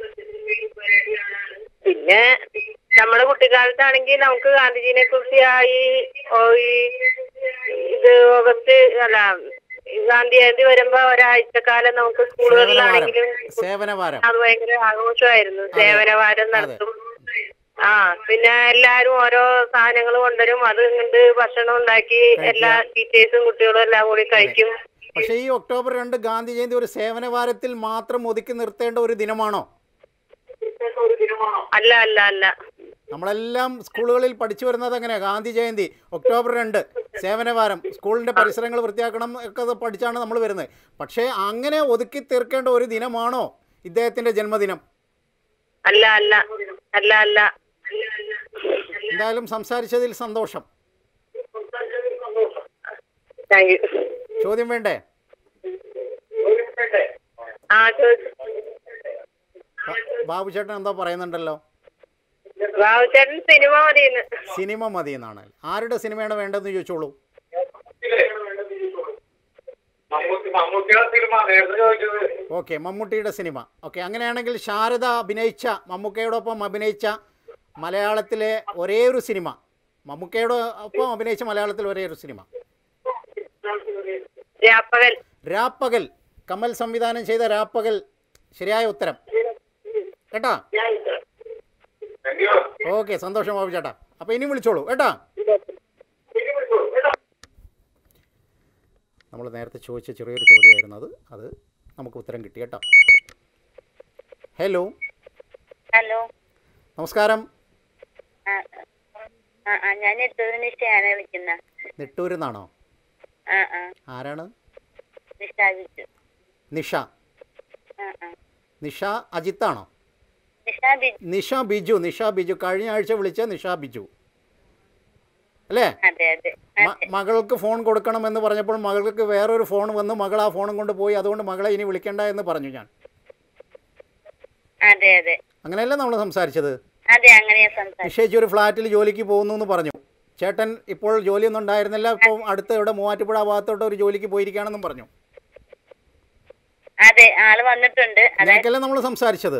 പിന്നെ നമ്മുടെ കുട്ടിക്കാലത്താണെങ്കിൽ നമുക്ക് ഗാന്ധിജിനെ കുറിച്ച് ആ ഈ ഓ ഈ ഇത് ഓഗസ്റ്റ് അല്ല ഈ ഗാന്ധി ജയന്തി വരുമ്പോ ഒരാഴ്ചക്കാലം നമുക്ക് സേവനവാരം സ്കൂളുകളിലാണെങ്കിലും സേവനവാരം അത് ഭയങ്കര ആഘോഷമായിരുന്നു സേവനവാരം നടത്തും ആ പിന്നെ എല്ലാരും ഓരോ സാധനങ്ങൾ കൊണ്ടുവരും അത് കണ്ട് ഭക്ഷണം ഉണ്ടാക്കി എല്ലാ ടീച്ചേഴ്സും കുട്ടികളും എല്ലാം കൂടി കഴിക്കും പക്ഷേ ഈ ഒക്ടോബർ രണ്ട് ഗാന്ധി ജയന്തി ഒരു സേവനവാരത്തിൽ മാത്രം ഒതുക്കി നിർത്തേണ്ട ഒരു ദിനമാണോ അല്ല അല്ല അല്ല നമ്മളെല്ലാം സ്കൂളുകളിൽ പഠിച്ചു വരുന്നത് എങ്ങനെയാണ് ഗാന്ധി ജയന്തി ഒക്ടോബർ രണ്ട് സേവനവാരം സ്കൂളിൻ്റെ പരിസരങ്ങൾ വൃത്തിയാക്കണം ഒക്കെ അത് പഠിച്ചാണ് നമ്മൾ വരുന്നത് പക്ഷേ അങ്ങനെ ഒതുക്കി തീർക്കേണ്ട ഒരു ദിനമാണോ ഇദ്ദേഹത്തിൻ്റെ ജന്മദിനം അല്ല അല്ല അല്ല അല്ല എന്തായാലും സംസാരിച്ചതിൽ സന്തോഷം താങ്ക് യു ചോദ്യം വേണ്ടേ ആ ചോദിച്ചു ബ- ബാബു ചേട്ടൻ എന്തോ പറയുന്നുണ്ടല്ലോ ബാബുചേട്ടൻ സിനിമ മതിയെന്ന് സിനിമ മതി എന്നാണ് ആരുടെ സിനിമയാണ് വേണ്ടതെന്ന് ചോദിച്ചോളൂ ഓക്കെ മമ്മൂട്ടിയുടെ സിനിമ ഓക്കെ അങ്ങനെയാണെങ്കിൽ ശാരദ അഭിനയിച്ച മമ്മൂക്കയോടൊപ്പം അഭിനയിച്ച മലയാളത്തിലെ ഒരേ ഒരു സിനിമ മമ്മൂക്കയോട് ഒപ്പം അഭിനയിച്ച മലയാളത്തിലെ ഒരേ ഒരു സിനിമ രാപ്പകൽ രാപ്പകൽ കമൽ സംവിധാനം ചെയ്ത രാപ്പകൽ ശരിയായ ഉത്തരം കേട്ടാ ഓക്കെ സന്തോഷം ബാബു ചേട്ടാ അപ്പോൾ ഇനി വിളിച്ചോളൂ കേട്ടാ നമ്മൾ നേരത്തെ ചോദിച്ച ചെറിയൊരു ചോദ്യമായിരുന്നു അത് അത് നമുക്ക് ഉത്തരം കിട്ടി കേട്ടോ ഹലോ ഹലോ നമസ്കാരം ആ ആ, ആ ഞാൻ നിഷയാണ് വിളിക്കുന്നത് നെട്ടൂരിൽ നിന്നാണോ ആ ആ ആരാണ് നിഷ ബിജു നിഷ ആ ആ നിഷ അജിത്താണോ നിഷ ബിജു നിഷ ബിജു നിഷ ബിജു കഴിഞ്ഞ ആഴ്ച വിളിച്ച നിഷ ബിജു അല്ലേ അതെ അതെ മ- മകൾക്ക് ഫോൺ കൊടുക്കണമെന്ന് പറഞ്ഞപ്പോൾ മകൾക്ക് വേറൊരു ഫോൺ വന്ന് മകൾ ആ ഫോണും കൊണ്ട് പോയി അതുകൊണ്ട് മകളെ ഇനി വിളിക്കണ്ട എന്ന് പറഞ്ഞു ഞാൻ അതെ അതെ അങ്ങനെയല്ലേ നമ്മൾ സംസാരിച്ചത് അതെ അങ്ങനെയാ സംസാരിച്ചു നിഷേച്ച് ഒരു ഫ്ലാറ്റിൽ ജോലിക്ക് പോകുന്നു എന്ന് പറഞ്ഞു ചേട്ടൻ ഇപ്പോൾ ജോലിയൊന്നും ഉണ്ടായിരുന്നില്ല ഇപ്പോൾ അടുത്ത് ഇവിടെ മൂവാറ്റുപുഴ ആ ഭാഗത്തോട്ട് ഒരു ജോലിക്ക് പോയിരിക്കുകയാണെന്നും പറഞ്ഞു അതെ ആള് വന്നിട്ടുണ്ട് അതെ അങ്ങനെയൊക്കെയല്ലേ നമ്മൾ സംസാരിച്ചത്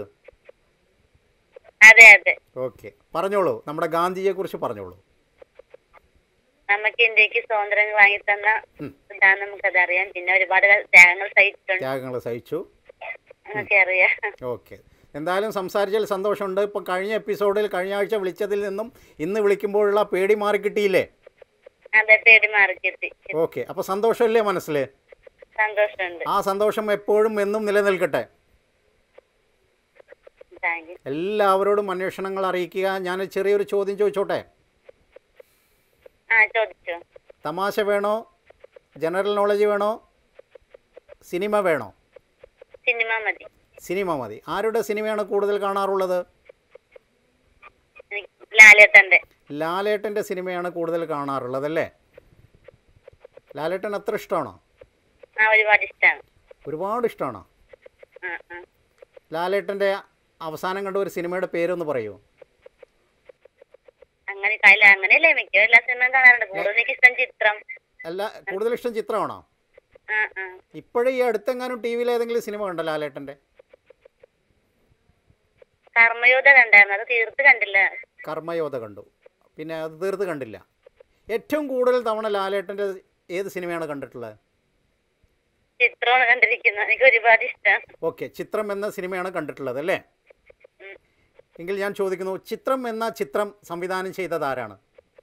അതെ അതെ ഓക്കെ പറഞ്ഞോളൂ നമ്മുടെ ഗാന്ധിജിയെക്കുറിച്ച് പറഞ്ഞോളൂ നമുക്ക് ഇന്ത്യക്ക് സ്വാതന്ത്ര്യം വാങ്ങിത്തന്ന ഉം. ഇതാണ് നമുക്കതറിയാം പിന്നെ ഒരുപാട് ത്യാഗങ്ങൾ സഹിച്ചിട്ടുണ്ട് ത്യാഗങ്ങൾ സഹിച്ചു നമുക്ക് അറിയാം ഓക്കെ എന്തായാലും സംസാരിച്ചതിൽ സന്തോഷമുണ്ട് ഇപ്പോൾ കഴിഞ്ഞ എപ്പിസോഡിൽ കഴിഞ്ഞ ആഴ്ച വിളിച്ചതിൽ നിന്നും ഇന്ന് വിളിക്കുമ്പോഴുള്ള പേടി മാറി കിട്ടിയില്ലേ അതെ പേടി മാറിക്കെത്തി ഓക്കെ അപ്പോൾ സന്തോഷമല്ലേ മനസ്സിൽ സന്തോഷമുണ്ട് ആ സന്തോഷം എപ്പോഴും എന്നും നിലനിൽക്കട്ടെ താങ്ക് യു എല്ലാവരോടും അന്വേഷണങ്ങൾ അറിയിക്കുക ഞാൻ ചെറിയൊരു ചോദ്യം ചോദിച്ചോട്ടെ ആ ചോദിച്ചോ തമാശ വേണോ ജനറൽ നോളജ് വേണോ സിനിമ വേണോ സിനിമ മതി സിനിമ മതി ആരുടെ സിനിമയാണ് കൂടുതൽ കാണാറുള്ളത് എനിക്ക് ലാലേട്ടന്റെ ലാലേട്ടൻ്റെ സിനിമയാണ് കൂടുതൽ കാണാറുള്ളത് അല്ലേ ലാലേട്ടൻ എത്ര ഇഷ്ടമാണോ ആ ഒരുപാട് ഇഷ്ടമാണ് ഒരുപാട് ഇഷ്ടമാണോ ആ ആ ലാലേട്ടൻ്റെ അവസാനം കണ്ട ഒരു സിനിമയുടെ പേരൊന്ന് പറയൂ അങ്ങനെ കയ്യില അങ്ങനെയല്ലേ മിക്ക എല്ലാ സിനിമയും കാണാറുണ്ട് കൂടുതൽ എനിക്ക് ഇഷ്ടം ചിത്രം അല്ല കൂടുതൽ ഇഷ്ടം ചിത്രമാണോ ആ ആ ഇപ്പോഴും ഈ അടുത്തെങ്ങാനും ടി വിയിൽ ഏതെങ്കിലും സിനിമ കണ്ടോ ലാലേട്ടൻ്റെ കർമ്മയോധ കണ്ടായിരുന്നു അത് തീർത്ത് കണ്ടില്ല കർമ്മയോധ കണ്ടു പിന്നെ അത് തീർത്ത് കണ്ടില്ല ഏറ്റവും കൂടുതൽ തവണ ലാലേട്ടൻ്റെ ഏത് സിനിമയാണ് കണ്ടിട്ടുള്ളത് ചിത്രമാണ് കണ്ടിരിക്കുന്നത് എനിക്ക് ഒരുപാട് ഇഷ്ടം ഓക്കെ ചിത്രം എന്ന സിനിമയാണ് കണ്ടിട്ടുള്ളത് അല്ലേ ഉം. എങ്കിൽ ഞാൻ ചോദിക്കുന്നു ചിത്രം എന്ന ചിത്രം സംവിധാനം ചെയ്തത് ആരാണ്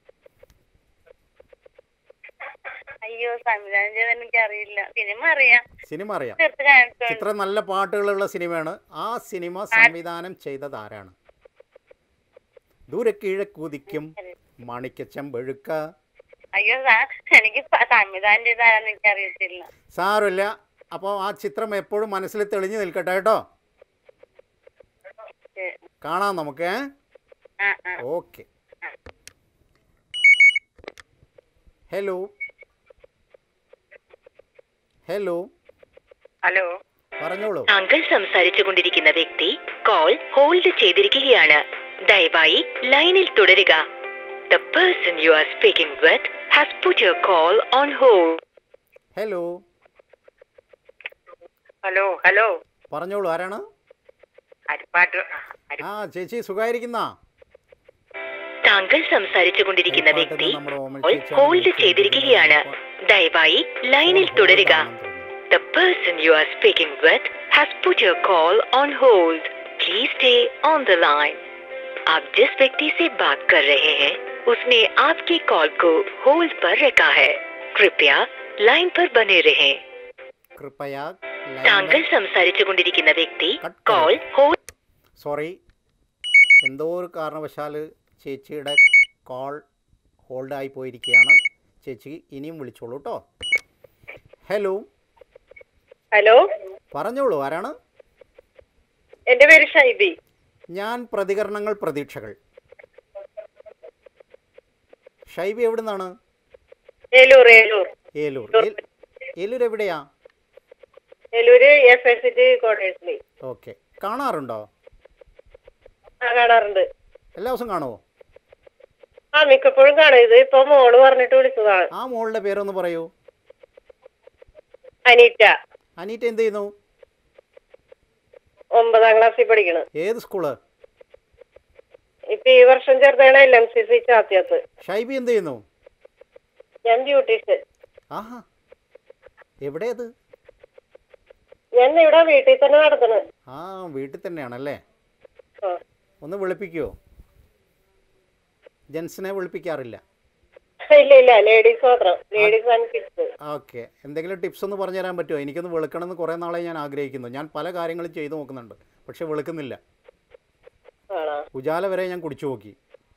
അയ്യോ സംവിധാനം ചെയ്താൽ എനിക്കറിയില്ല സിനിമ അറിയാം സിനിമ അറിയാം തീർത്ത് കാണിച്ചു ചിത്രം നല്ല പാട്ടുകളുള്ള സിനിമയാണ് ആ സിനിമ സംവിധാനം ചെയ്തത് ആരാണ് ദൂരെ കിഴക്കുതിക്കും മാണിക്കച്ചമ്പഴുക്ക അയ്യോ സാ- എനിക്ക് പ- സംവിധാനം ചെയ്താരാന്ന് എനിക്കറിയത്തില്ല സാരമില്ല അപ്പോൾ ആ ചിത്രം എപ്പോഴും മനസ്സിൽ തെളിഞ്ഞു നിൽക്കട്ടെ കേട്ടോ ശരി. കാണാം നമുക്ക് ഏ? ആ ആ ഓക്കെ ഹലോ ഹലോ ഹലോ പറഞ്ഞോളൂ താങ്കൾ സംസാരിച്ചു കൊണ്ടിരിക്കുന്ന വ്യക്തി കോൾ ഹോൾഡ് ചെയ്തിരിക്കുകയാണ് ദയവായി ലൈനിൽ തുടരുക the person you are speaking with has put your call on hold hello hello hello പറഞ്ഞോളൂ ആരാണ് അരിപ്പാട്ട് ആ ചേച്ചി സുഖമായിരിക്കുന്ന താങ്കൾ സംസാരിച്ചു കൊണ്ടിരിക്കുന്ന വ്യക്തി നമ്മുടെ ഓമൻ കോൾ ചേച്ചിയാണ് ഹോൾഡ് വിളിച്ചത്. ചെയ്തിരിക്കുകയാണ് ദയവായി ലൈനിൽ തുടരുക the person you are speaking with has put your call on hold please stay on the line आप जिस व्यक्ति से बात कर रहे हैं उसने आपकी कॉल को होल्ड पर रखा है कृपया लाइन पर बने रहें കൃപയാ താങ്കൾ സംസാരിച്ചു കൊണ്ടിരിക്കുന്ന വ്യക്തി കട്ട് കോൾ ഹോൾഡ് സോറി എന്തോ ഒരു കാരണവശാൽ ചേച്ചിയുടെ കോൾ ഹോൾഡായി പോയിരിക്കുകയാണ് ചേച്ചി ഇനിയും വിളിച്ചോളൂ കേട്ടോ ഹലോ ഹലോ പറഞ്ഞോളൂ ആരാണ് എന്റെ പേര് ഷൈബി ഞാൻ പ്രതികരണങ്ങൾ പ്രതീക്ഷകൾ ഷൈബി എവിടെ നിന്നാണ് ഏലൂർ ഏലൂർ ഏലൂർ ഏൽ- ഏലൂർ എവിടെയാ ഏലൂര് എഫ് എസ് സിറ്റി കോട്ടേഴ്സിൽ ഓക്കെ കാണാറുണ്ടോ ആ കാണാറുണ്ട് എല്ലാ ദിവസവും കാണുമോ ആ മിക്കപ്പോഴും കാണും ഇത് ഇപ്പൊ മോള് പറഞ്ഞിട്ട് വിളിച്ചതാണ് ആ മോളുടെ പേരൊന്ന് പറയൂ അനീറ്റ അനീറ്റ എന്ത് ചെയ്യുന്നു ഒമ്പതാം ക്ലാസ്സിൽ പഠിക്കണ് ഏത് സ്കൂള് ഇപ്പൊ ഈ വർഷം ചേർത്തതാണ് L M C C Chathiath Shaiby എന്ത് ചെയ്യുന്നു ഞാൻ ബ്യൂട്ടീഷ്യൻ ആഹാ എവിടെയത് ഞാൻ ഇവിടെ വീട്ടിൽ തന്നെ നടത്തണ് ആ വീട്ടിൽ തന്നെയാണല്ലേ ആ. ഒന്ന് വിളിപ്പിക്കുമോ ജെൻസിനെ വിളിപ്പിക്കാറില്ല ഇല്ല ഇല്ല ലേഡീസ് മാത്രം ലേഡീസ് ആൻഡ് കിഡ്സ് ഓക്കെ എന്തെങ്കിലും ടിപ്സ് ഒന്ന് പറഞ്ഞു തരാൻ പറ്റുമോ എനിക്കൊന്ന് വെളുക്കണമെന്ന് കുറേ നാളെ ഞാൻ ആഗ്രഹിക്കുന്നു ഞാൻ പല കാര്യങ്ങളും ചെയ്തു നോക്കുന്നുണ്ട് പക്ഷെ വെളുക്കുന്നില്ല ആണോ ഉജാല വരെ ഞാൻ കുടിച്ചു നോക്കി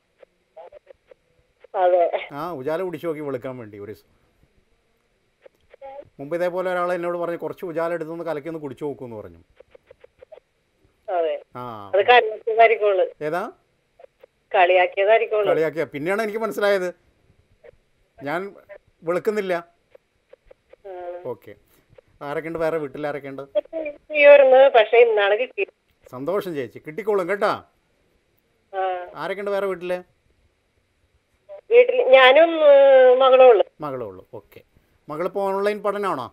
അതെ ആ ഉജാല കുടിച്ചു നോക്കി വെളുക്കാൻ വേണ്ടി ഒരു ദിവസം മുമ്പ് ഇതേപോലെ ഒരാൾ എന്നോട് പറഞ്ഞു കുറച്ച് ഉജാല എടുത്തൊന്ന് കലക്കി ഒന്ന് കുടിച്ചു നോക്കുമെന്ന് പറഞ്ഞു അതെ ആ അത് കളിയാക്കിയതായിരിക്കുള്ളു ഏതാ കളിയാക്കിയതായിരിക്കുള്ളു കളിയാക്കിയ പിന്നെയാണ് എനിക്ക് മനസ്സിലായത് ഞാൻ വെളുക്കുന്നില്ല ഓക്കെ ആരൊക്കെ ഉണ്ട് വേറെ വീട്ടിൽ ആരൊക്കെ ഉണ്ട് ചെയ്യുമായിരുന്നു പക്ഷെ ഇന്നാണ് കിട്ടി സന്തോഷം ചേച്ചി കിട്ടിക്കോളും കേട്ടാ ആ ആരൊക്കെ ഉണ്ട് വേറെ വീട്ടിൽ വീട്ടിൽ ഞാനും ഏഹ്, മകളും ഉള്ളു മകളേ ഉള്ളൂ ഓക്കെ മകളിപ്പോൾ ഓൺലൈൻ പഠനമാണോ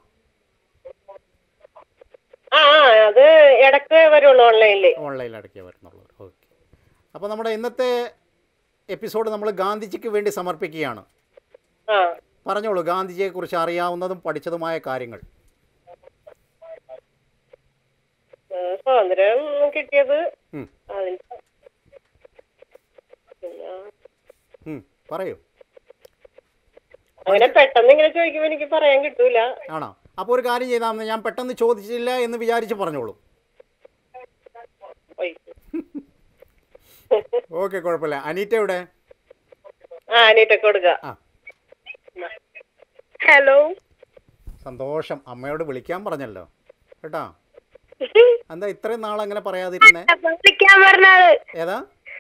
ആ ആ അത് ഇടക്ക് വരുള്ളൂ ഓൺലൈനില് ഓൺലൈനിൽ അടക്കിയേ വരുന്നുള്ളൂ ഓക്കെ അപ്പോൾ നമ്മുടെ ഇന്നത്തെ എപ്പിസോഡ് നമ്മൾ ഗാന്ധിജിക്ക് വേണ്ടി സമർപ്പിക്കുകയാണ് ആ പറഞ്ഞോളൂ ഗാന്ധിജിയെക്കുറിച്ച് അറിയാവുന്നതും പഠിച്ചതുമായ കാര്യങ്ങൾ ഏഹ്, സ്വാതന്ത്ര്യം കിട്ടിയത് ഉം, അതിന്റെ പിന്നെ ഉം, പറയൂ അങ്ങനെ പെട്ടെന്ന് ഇങ്ങനെ ചോദിക്കുമ്പോ എനിക്ക് പറയാൻ കിട്ടൂല ആണോ അപ്പോൾ ഒരു കാര്യം ചെയ്താൽ മതി ഞാൻ പെട്ടെന്ന് ചോദിച്ചില്ല എന്ന് വിചാരിച്ച് പറഞ്ഞോളൂ ഒയ്. ഓക്കെ കുഴപ്പമില്ല അനീറ്റ എവിടെ ആ അനീറ്റ കൊടുക്ക ആ ഹലോ സന്തോഷം അമ്മയോട് വിളിക്കാൻ പറഞ്ഞല്ലോ കേട്ടോ എന്താ ഇത്രയും നാൾ അങ്ങനെ പറയാതിരുന്നേ വിളിക്കാൻ പറഞ്ഞത് ഏതാ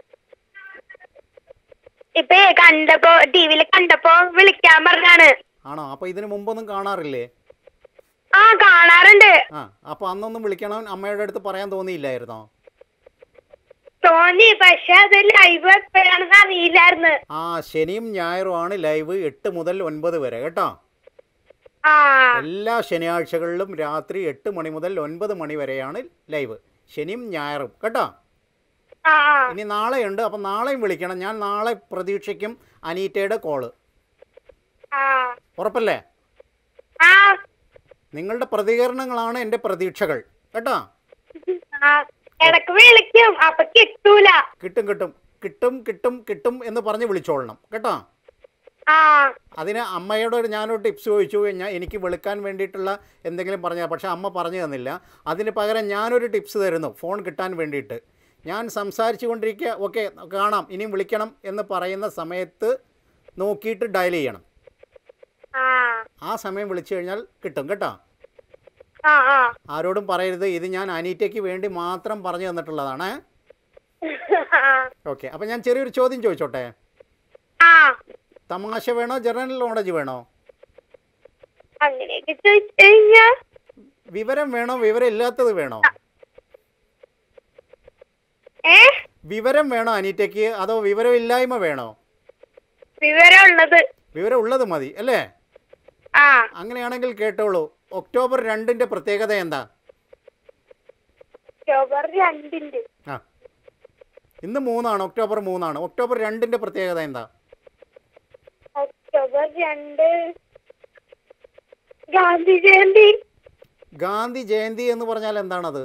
ഇപ്പൊ കണ്ടപ്പോ ടിവിയിൽ കണ്ടപ്പോ വിളിക്കാൻ പറഞ്ഞാണ് ആണോ അപ്പോൾ ഇതിന് മുമ്പൊന്നും കാണാറില്ലേ ആ കാണാറുണ്ട് ആ അപ്പോൾ അന്നൊന്നും വിളിക്കണം അമ്മയുടെ അടുത്ത് പറയാൻ തോന്നിയില്ലായിരുന്നോ തോന്നി പക്ഷെ അത് ലൈവ് എപ്പോഴാണെന്ന് അറിയില്ലായിരുന്നു ആ ശനിയും ഞായറുമാണ് ലൈവ് എട്ട് മുതൽ ഒൻപത് വരെ കേട്ടോ ആ എല്ലാ ശനിയാഴ്ചകളിലും രാത്രി എട്ട് മണി മുതൽ ഒൻപത് മണി വരെയാണ് ലൈവ് ശനിയും ഞായറും കേട്ടോ ആ ആ ഇനി നാളെയുണ്ട് അപ്പം നാളെയും വിളിക്കണം ഞാൻ നാളെ പ്രതീക്ഷിക്കും അനീറ്റയുടെ കോള് ആ ഉറപ്പല്ലേ ആ നിങ്ങളുടെ പ്രതികരണങ്ങളാണ് എൻ്റെ പ്രതീക്ഷകൾ കേട്ടോ ആ ഇടക്ക് വിളിക്കും അപ്പൊ കിട്ടൂല കിട്ടും കിട്ടും കിട്ടും കിട്ടും കിട്ടും എന്ന് പറഞ്ഞ് വിളിച്ചോളണം കേട്ടോ ആ അതിന് അമ്മയോട് ഒരു ഞാനൊരു ടിപ്സ് ചോദിച്ചു ഞാൻ എനിക്ക് വിളിക്കാൻ വേണ്ടിയിട്ടുള്ള എന്തെങ്കിലും പറഞ്ഞാൽ പക്ഷേ അമ്മ പറഞ്ഞു തന്നില്ല അതിന് പകരം ഞാനൊരു ടിപ്സ് തരുന്നു ഫോൺ കിട്ടാൻ വേണ്ടിയിട്ട് ഞാൻ സംസാരിച്ചു കൊണ്ടിരിക്കുക ഓക്കെ കാണാം ഇനിയും വിളിക്കണം എന്ന് പറയുന്ന സമയത്ത് നോക്കിയിട്ട് ഡയൽ ചെയ്യണം ആ ആ സമയം വിളിച്ചു കഴിഞ്ഞാൽ കിട്ടും കേട്ടോ ആ ആ ആരോടും പറയരുത് ഇത് ഞാൻ അനീറ്റയ്ക്ക് വേണ്ടി മാത്രം പറഞ്ഞു തന്നിട്ടുള്ളതാണ് ഓക്കെ അപ്പം ഞാൻ ചെറിയൊരു ചോദ്യം ചോദിച്ചോട്ടെ ആ തമാശ വേണോ ജനറൽ നോളജ് വേണോ അങ്ങനെയൊക്കെ ചോദിച്ചു കഴിഞ്ഞാ വിവരം വേണോ വിവരം ഇല്ലാത്തത് വേണോ ഏ വിവരം വേണോ അനീറ്റയ്ക്ക് അതോ വിവരമില്ലായ്മ വേണോ വിവരമുള്ളത് വിവരം ഉള്ളത് മതി അല്ലേ ആ അങ്ങനെയാണെങ്കിൽ കേട്ടോളൂ ഒക്ടോബർ രണ്ടിൻ്റെ പ്രത്യേകത എന്താ ഒക്ടോബർ രണ്ടിന്റെ ആ ഇന്ന് മൂന്നാണ് ഒക്ടോബർ മൂന്നാണ് ഒക്ടോബർ രണ്ടിൻ്റെ പ്രത്യേകത എന്താ ഒക്ടോബർ രണ്ട് ഗാന്ധി ജയന്തി ഗാന്ധി ജയന്തി എന്ന് പറഞ്ഞാൽ എന്താണത്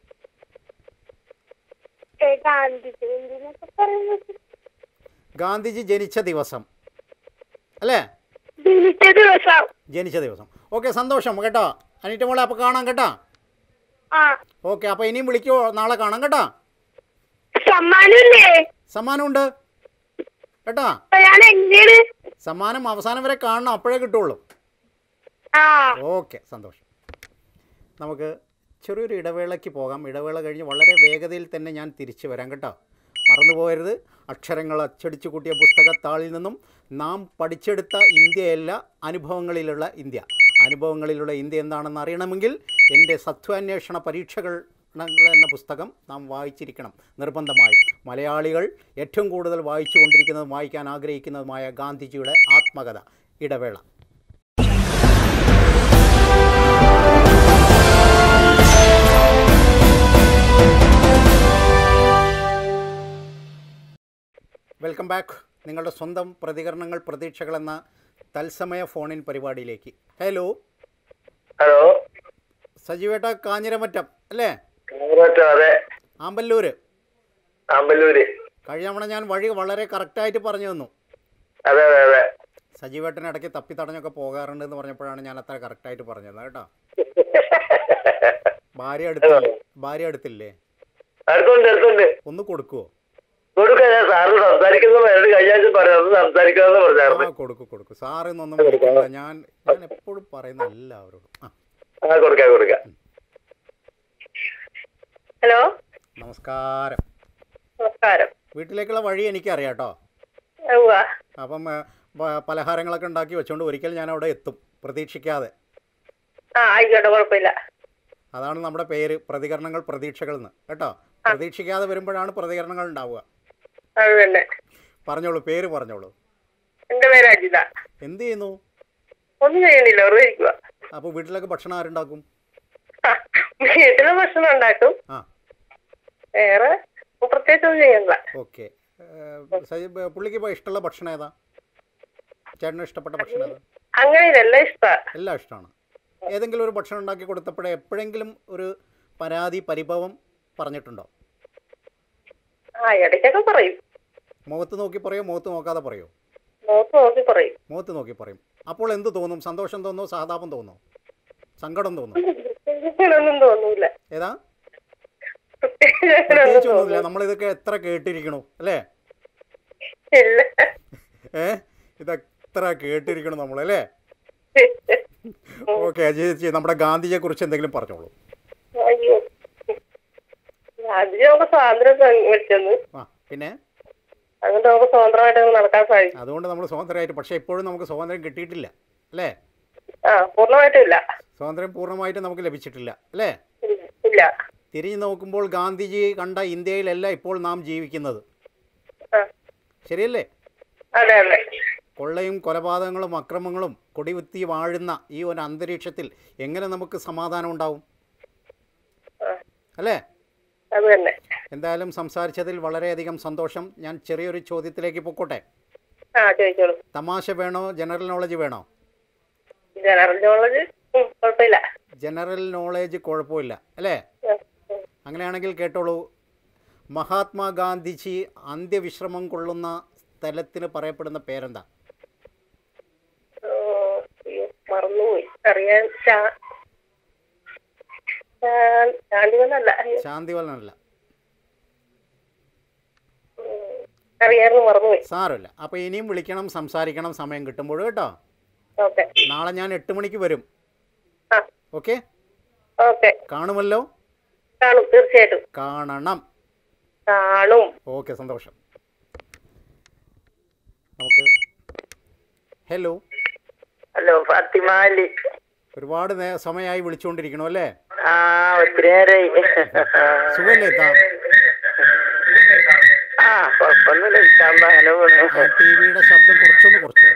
ഏ, ഗാന്ധി ജയന്തി എന്നൊക്കെ പറയുന്നത് ഗാന്ധിജി ജനിച്ച ദിവസം അല്ലേ ജനിച്ച ദിവസം ജനിച്ച ദിവസം ഓക്കെ സന്തോഷം കേട്ടോ അനീറ്റ മോളെ അപ്പോൾ കാണാം കേട്ടോ ആ ഓക്കെ അപ്പോൾ ഇനിയും വിളിക്കുമോ നാളെ കാണാം കേട്ടോ സമ്മാനമില്ലേ സമ്മാനമുണ്ട് കേട്ടോ അപ്പൊ ഞാൻ എങ്ങനെയാണ് സമ്മാനം അവസാനം വരെ കാണണം അപ്പോഴേ കിട്ടുള്ളൂ ആ ഓക്കെ സന്തോഷം നമുക്ക് ചെറിയൊരു ഇടവേളയ്ക്ക് പോകാം ഇടവേള കഴിഞ്ഞ് വളരെ വേഗതയിൽ തന്നെ ഞാൻ തിരിച്ചു വരാം കേട്ടോ മറന്നു പോകരുത് അക്ഷരങ്ങൾ അച്ചടിച്ചു കൂട്ടിയ പുസ്തകത്താളിൽ നിന്നും നാം പഠിച്ചെടുത്ത ഇന്ത്യയല്ല അനുഭവങ്ങളിലുള്ള ഇന്ത്യ അനുഭവങ്ങളിലുള്ള ഇന്ത്യ എന്താണെന്ന് അറിയണമെങ്കിൽ എൻ്റെ സത്വാന്വേഷണ പരീക്ഷകൾ എന്ന പുസ്തകം നാം വായിച്ചിരിക്കണം നിർബന്ധമായും മലയാളികൾ ഏറ്റവും കൂടുതൽ വായിച്ചു കൊണ്ടിരിക്കുന്നതും വായിക്കാൻ ആഗ്രഹിക്കുന്നതുമായ ഗാന്ധിജിയുടെ ആത്മകഥ ഇടവേള വെൽക്കം ബാക്ക് നിങ്ങളുടെ സ്വന്തം പ്രതികരണങ്ങൾ പ്രതീക്ഷകൾ എന്ന തത്സമയ ഫോണിൻ പരിപാടിയിലേക്ക് ഹലോ ഹലോ സജീവേട്ട കാഞ്ഞിരമറ്റം അല്ലേ കാഞ്ഞിരമറ്റം അതെ ആമ്പല്ലൂർ ആമ്പല്ലൂര് കഴിഞ്ഞ തവണ ഞാൻ വഴി വളരെ കറക്റ്റായിട്ട് പറഞ്ഞു തന്നു അതെ അതെ അതെ സജീവേട്ടൻ ഇടയ്ക്ക് തപ്പിത്തടഞ്ഞൊക്കെ പോകാറുണ്ട് എന്ന് പറഞ്ഞപ്പോഴാണ് ഞാൻ അത്ര കറക്റ്റായിട്ട് പറഞ്ഞത് കേട്ടോ ഭാര്യ അടുത്തില്ലേ ഭാര്യ അടുത്തില്ലേ അടുത്തുണ്ട് അടുത്തുണ്ട് ഒന്ന് കൊടുക്കുവോ കൊടുക്കാം ഞാൻ സാറ് സംസാരിക്കുന്ന പേരോട് കഴിഞ്ഞ ആഴ്ച പറയാം ഒന്ന് സംസാരിക്കാമെന്ന് ആ പറഞ്ഞായിരുന്നു കൊടുക്കും കൊടുക്കും സാറിന്നൊന്നും വിളിക്കണ്ട ഞാൻ ഞാൻ എപ്പോഴും പറയുന്ന എല്ലാവരോടും ആ ആ കൊടുക്കാം കൊടുക്കാം ഹലോ നമസ്കാരം നമസ്കാരം വീട്ടിലേക്കുള്ള വഴി എനിക്കറിയാം കേട്ടോ ഉവ്വ. അപ്പം ഏ, പ- പലഹാരങ്ങളൊക്കെ ഉണ്ടാക്കി വെച്ചുകൊണ്ട് ഒരിക്കൽ ഞാൻ അവിടെ എത്തും പ്രതീക്ഷിക്കാതെ ആ ആയിക്കോട്ടെ കുഴപ്പമില്ല അതാണ് നമ്മുടെ പേര് പ്രതികരണങ്ങൾ പ്രതീക്ഷകൾ എന്ന് കേട്ടോ പ്രതീക്ഷിക്കാതെ വരുമ്പോഴാണ് പ്രതികരണങ്ങൾ ഉണ്ടാവുക അത് തന്നെ പറഞ്ഞോളൂ പേര് പറഞ്ഞോളൂ എന്റെ പേര് അജിത എന്ത് ചെയ്യുന്നു ഒന്നും ചെയ്യണില്ല വെറുതെ ഇരിക്കുക അപ്പോൾ വീട്ടിലൊക്കെ ഭക്ഷണം ആരുണ്ടാക്കും വീട്ടില് ഭക്ഷണം ഉണ്ടാക്കും ആ വേറെ പ്രത്യേകിച്ചൊന്നും ചെയ്യണില്ല ഓക്കെ പുള്ളിക്ക് ഇപ്പോൾ ഇഷ്ടമുള്ള ഭക്ഷണം ഏതാ ചേട്ടന് ഇഷ്ടപ്പെട്ട ഭക്ഷണം ഏതാ അങ്ങനെയല്ല ഇഷ്ട എല്ലാം ഇഷ്ടമാണ് ഏതെങ്കിലും ഒരു ഭക്ഷണം ഉണ്ടാക്കി കൊടുത്തപ്പോഴേ എപ്പോഴെങ്കിലും ഒരു പരാതി പരിഭവം പറഞ്ഞിട്ടുണ്ടോ ആ ഇടയ്ക്കൊക്കെ പറയും മുഖത്ത് നോക്കി പറയോ മുഖത്ത് നോക്കാതെ പറയോ നോക്കി നോക്കി പറയും മുഖത്ത് നോക്കി പറയും അപ്പോൾ എന്ത് തോന്നും സന്തോഷം തോന്നുമോ സഹതാപം തോന്നുമോ സങ്കടം തോന്നും ഒന്നും തോന്നൂല ഏതാ പ്രത്യേകിച്ച് ഒന്നുമില്ല നമ്മളിതൊക്കെ എത്ര കേട്ടിരിക്കണു അല്ലേ ഇല്ല ഏ ഇതെത്ര കേട്ടിരിക്കണം നമ്മളല്ലേ ഓക്കെ ചേച്ചി നമ്മുടെ ഗാന്ധിജിയെ കുറിച്ച് എന്തെങ്കിലും പറഞ്ഞോളൂ അയ്യോ ആദ്യം നമുക്ക് സ്വാതന്ത്ര്യം വെച്ചെന്ന് ആ പിന്നെ അതുകൊണ്ട് നമുക്ക് സ്വതന്ത്രമായിട്ട് അങ്ങ് നടക്കാൻ സാധിക്കും അതുകൊണ്ട് നമ്മൾ സ്വതന്ത്രമായിട്ട് പക്ഷേ ഇപ്പോഴും നമുക്ക് സ്വാതന്ത്ര്യം കിട്ടിയിട്ടില്ല അല്ലേ ആ പൂർണ്ണമായിട്ടും ഇല്ല സ്വാതന്ത്ര്യം പൂർണ്ണമായിട്ട് നമുക്ക് ലഭിച്ചിട്ടില്ല അല്ലേ ഇല്ല. ഇല്ല തിരിഞ്ഞു നോക്കുമ്പോൾ ഗാന്ധിജി കണ്ട ഇന്ത്യയിലല്ല ഇപ്പോൾ നാം ജീവിക്കുന്നത് ആ ശരിയല്ലേ അതെ അതെ കൊള്ളയും കൊലപാതകങ്ങളും അക്രമങ്ങളും കൊടികുത്തി വാഴുന്ന ഈ ഒരു അന്തരീക്ഷത്തിൽ എങ്ങനെ നമുക്ക് സമാധാനം ഉണ്ടാവും ആ, അല്ലേ അത് തന്നെ എന്തായാലും സംസാരിച്ചതിൽ വളരെയധികം സന്തോഷം ഞാൻ ചെറിയൊരു ചോദ്യത്തിലേക്ക് പൊക്കോട്ടെ ആ ചോദിച്ചോളൂ തമാശ വേണോ ജനറൽ നോളജ് വേണോ ജനറൽ നോളജ് ഉം, കുഴപ്പമില്ല ജനറൽ നോളേജ് കുഴപ്പമില്ല അല്ലേ ഉം, ഉം. അങ്ങനെയാണെങ്കിൽ കേട്ടോളൂ മഹാത്മാഗാന്ധിജി അന്ത്യവിശ്രമം കൊള്ളുന്ന സ്ഥലത്തിന് പറയപ്പെടുന്ന പേരെന്താ ഓ, അയ്യോ, മറന്നുപോയി അറിയാൻ ശാ- ശാ- ശാന്തിവനല്ല അയ്യോ, ശാന്തിവലനല്ല ഉം, അറിയായിരുന്നു മറന്നുപോയി സാരമില്ല അപ്പോൾ ഇനിയും വിളിക്കണം സംസാരിക്കണം സമയം കിട്ടുമ്പോൾ കേട്ടോ ഓക്കെ നാളെ ഞാൻ എട്ട് മണിക്ക് വരും ആ ഓക്കെ ഓക്കെ കാണുമല്ലോ കാണും തീർച്ചയായിട്ടും കാണണം കാണും ഓക്കെ സന്തോഷം നമുക്ക് ഹലോ ഹലോ ഫാത്തിമ അലി ഒരുപാട് നേ സമയമായി വിളിച്ചുകൊണ്ടിരിക്കണു അല്ലേ ആ ഒത്തിരി നേരമായി സുഖല്ലേ താ ആ കുഴപ്പമൊന്നുമില്ല ഇഷ്ടം അങ്ങനെ പോണു ആ ടി വിയുടെ ശബ്ദം കുറച്ചൊന്ന് കുറച്ചു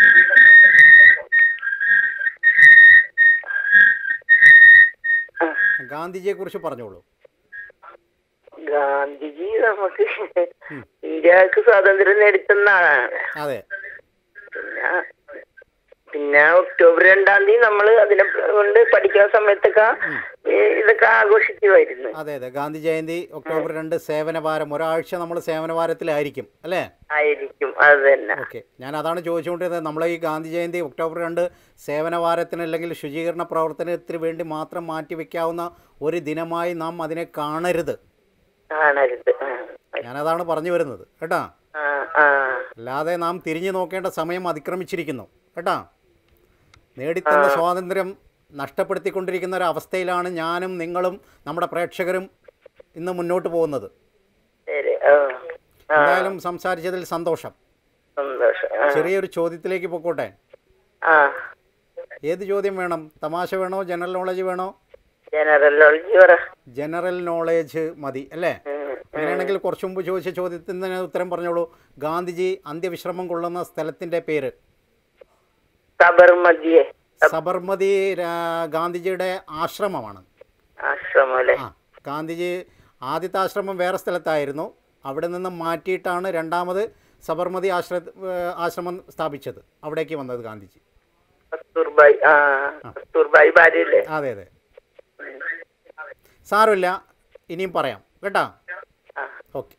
ആ, ഗാന്ധിജിയെ കുറിച്ച് പറഞ്ഞോളൂ ഗാന്ധിജി നമുക്ക് ഇന്ത്യക്ക് സ്വാതന്ത്ര്യം നേടിത്തന്ന ആളാണ് അതെ പിന്നെ പിന്നെ ഒക്ടോബർ രണ്ടാം തീയതി നമ്മൾ അതിനെ കൊണ്ട് പഠിക്കുന്ന സമയത്തൊക്കെ ഈ ഇതൊക്കെ ആഘോഷിക്കുമായിരുന്നു അതെ അതെ ഗാന്ധി ജയന്തി ഒക്ടോബർ രണ്ട് സേവനവാരം ഒരാഴ്ച നമ്മൾ സേവനവാരത്തിലായിരിക്കും അല്ലേ ആയിരിക്കും അത് തന്നെ ഓക്കെ ഞാൻ അതാണ് ചോദിച്ചുകൊണ്ടിരുന്നത് നമ്മളെ ഈ ഗാന്ധി ജയന്തി ഒക്ടോബർ രണ്ട് സേവനവാരത്തിന് അല്ലെങ്കിൽ ശുചീകരണ പ്രവർത്തനത്തിന് വേണ്ടി മാത്രം മാറ്റിവെക്കാവുന്ന ഒരു ദിനമായി നാം അതിനെ കാണരുത് കാണരുത് ആ. ഞാനതാണ് പറഞ്ഞു വരുന്നത് കേട്ടാ ആ ആ അല്ലാതെ നാം തിരിഞ്ഞു നോക്കേണ്ട സമയം അതിക്രമിച്ചിരിക്കുന്നു കേട്ടാ നേടിത്തന്ന സ്വാതന്ത്ര്യം നഷ്ടപ്പെടുത്തിക്കൊണ്ടിരിക്കുന്ന ഒരു അവസ്ഥയിലാണ് ഞാനും നിങ്ങളും നമ്മുടെ പ്രേക്ഷകരും ഇന്ന് മുന്നോട്ട് പോകുന്നത് ശരി ആ ആ എന്തായാലും സംസാരിച്ചതിൽ സന്തോഷം സന്തോഷം ആ. ചെറിയൊരു ചോദ്യത്തിലേക്ക് പൊക്കോട്ടെ ആ ഏത് ചോദ്യം വേണം തമാശ വേണോ ജനറൽ നോളജ് വേണോ ജനറൽ നോളജ് പറ ജനറൽ നോളേജ് മതി അല്ലേ ഉം. അങ്ങനെയാണെങ്കിൽ കുറച്ചു മുമ്പ് ചോദിച്ച ചോദ്യത്തിന് തന്നെ ഉത്തരം പറഞ്ഞോളൂ ഗാന്ധിജി അന്ത്യവിശ്രമം കൊള്ളുന്ന സ്ഥലത്തിൻ്റെ പേര് സബർമതിയെ സബർമതി രാ- ഗാന്ധിജിയുടെ ആശ്രമമാണ് ആശ്രമം അല്ലേ ആ ഗാന്ധിജി ആദ്യത്തെ ആശ്രമം വേറെ സ്ഥലത്തായിരുന്നു അവിടെ നിന്ന് മാറ്റിയിട്ടാണ് രണ്ടാമത് സബർമതി ആശ്ര ഏഹ് ആശ്രമം സ്ഥാപിച്ചത് അവിടേക്ക് വന്നത് ഗാന്ധിജി കസ്തൂർബായി ആ കസ്തൂർബായി ഭാര്യയല്ലേ അതെ അതെ സാരമില്ല ഇനിയും പറയാം കേട്ടാ ആ ഓക്കെ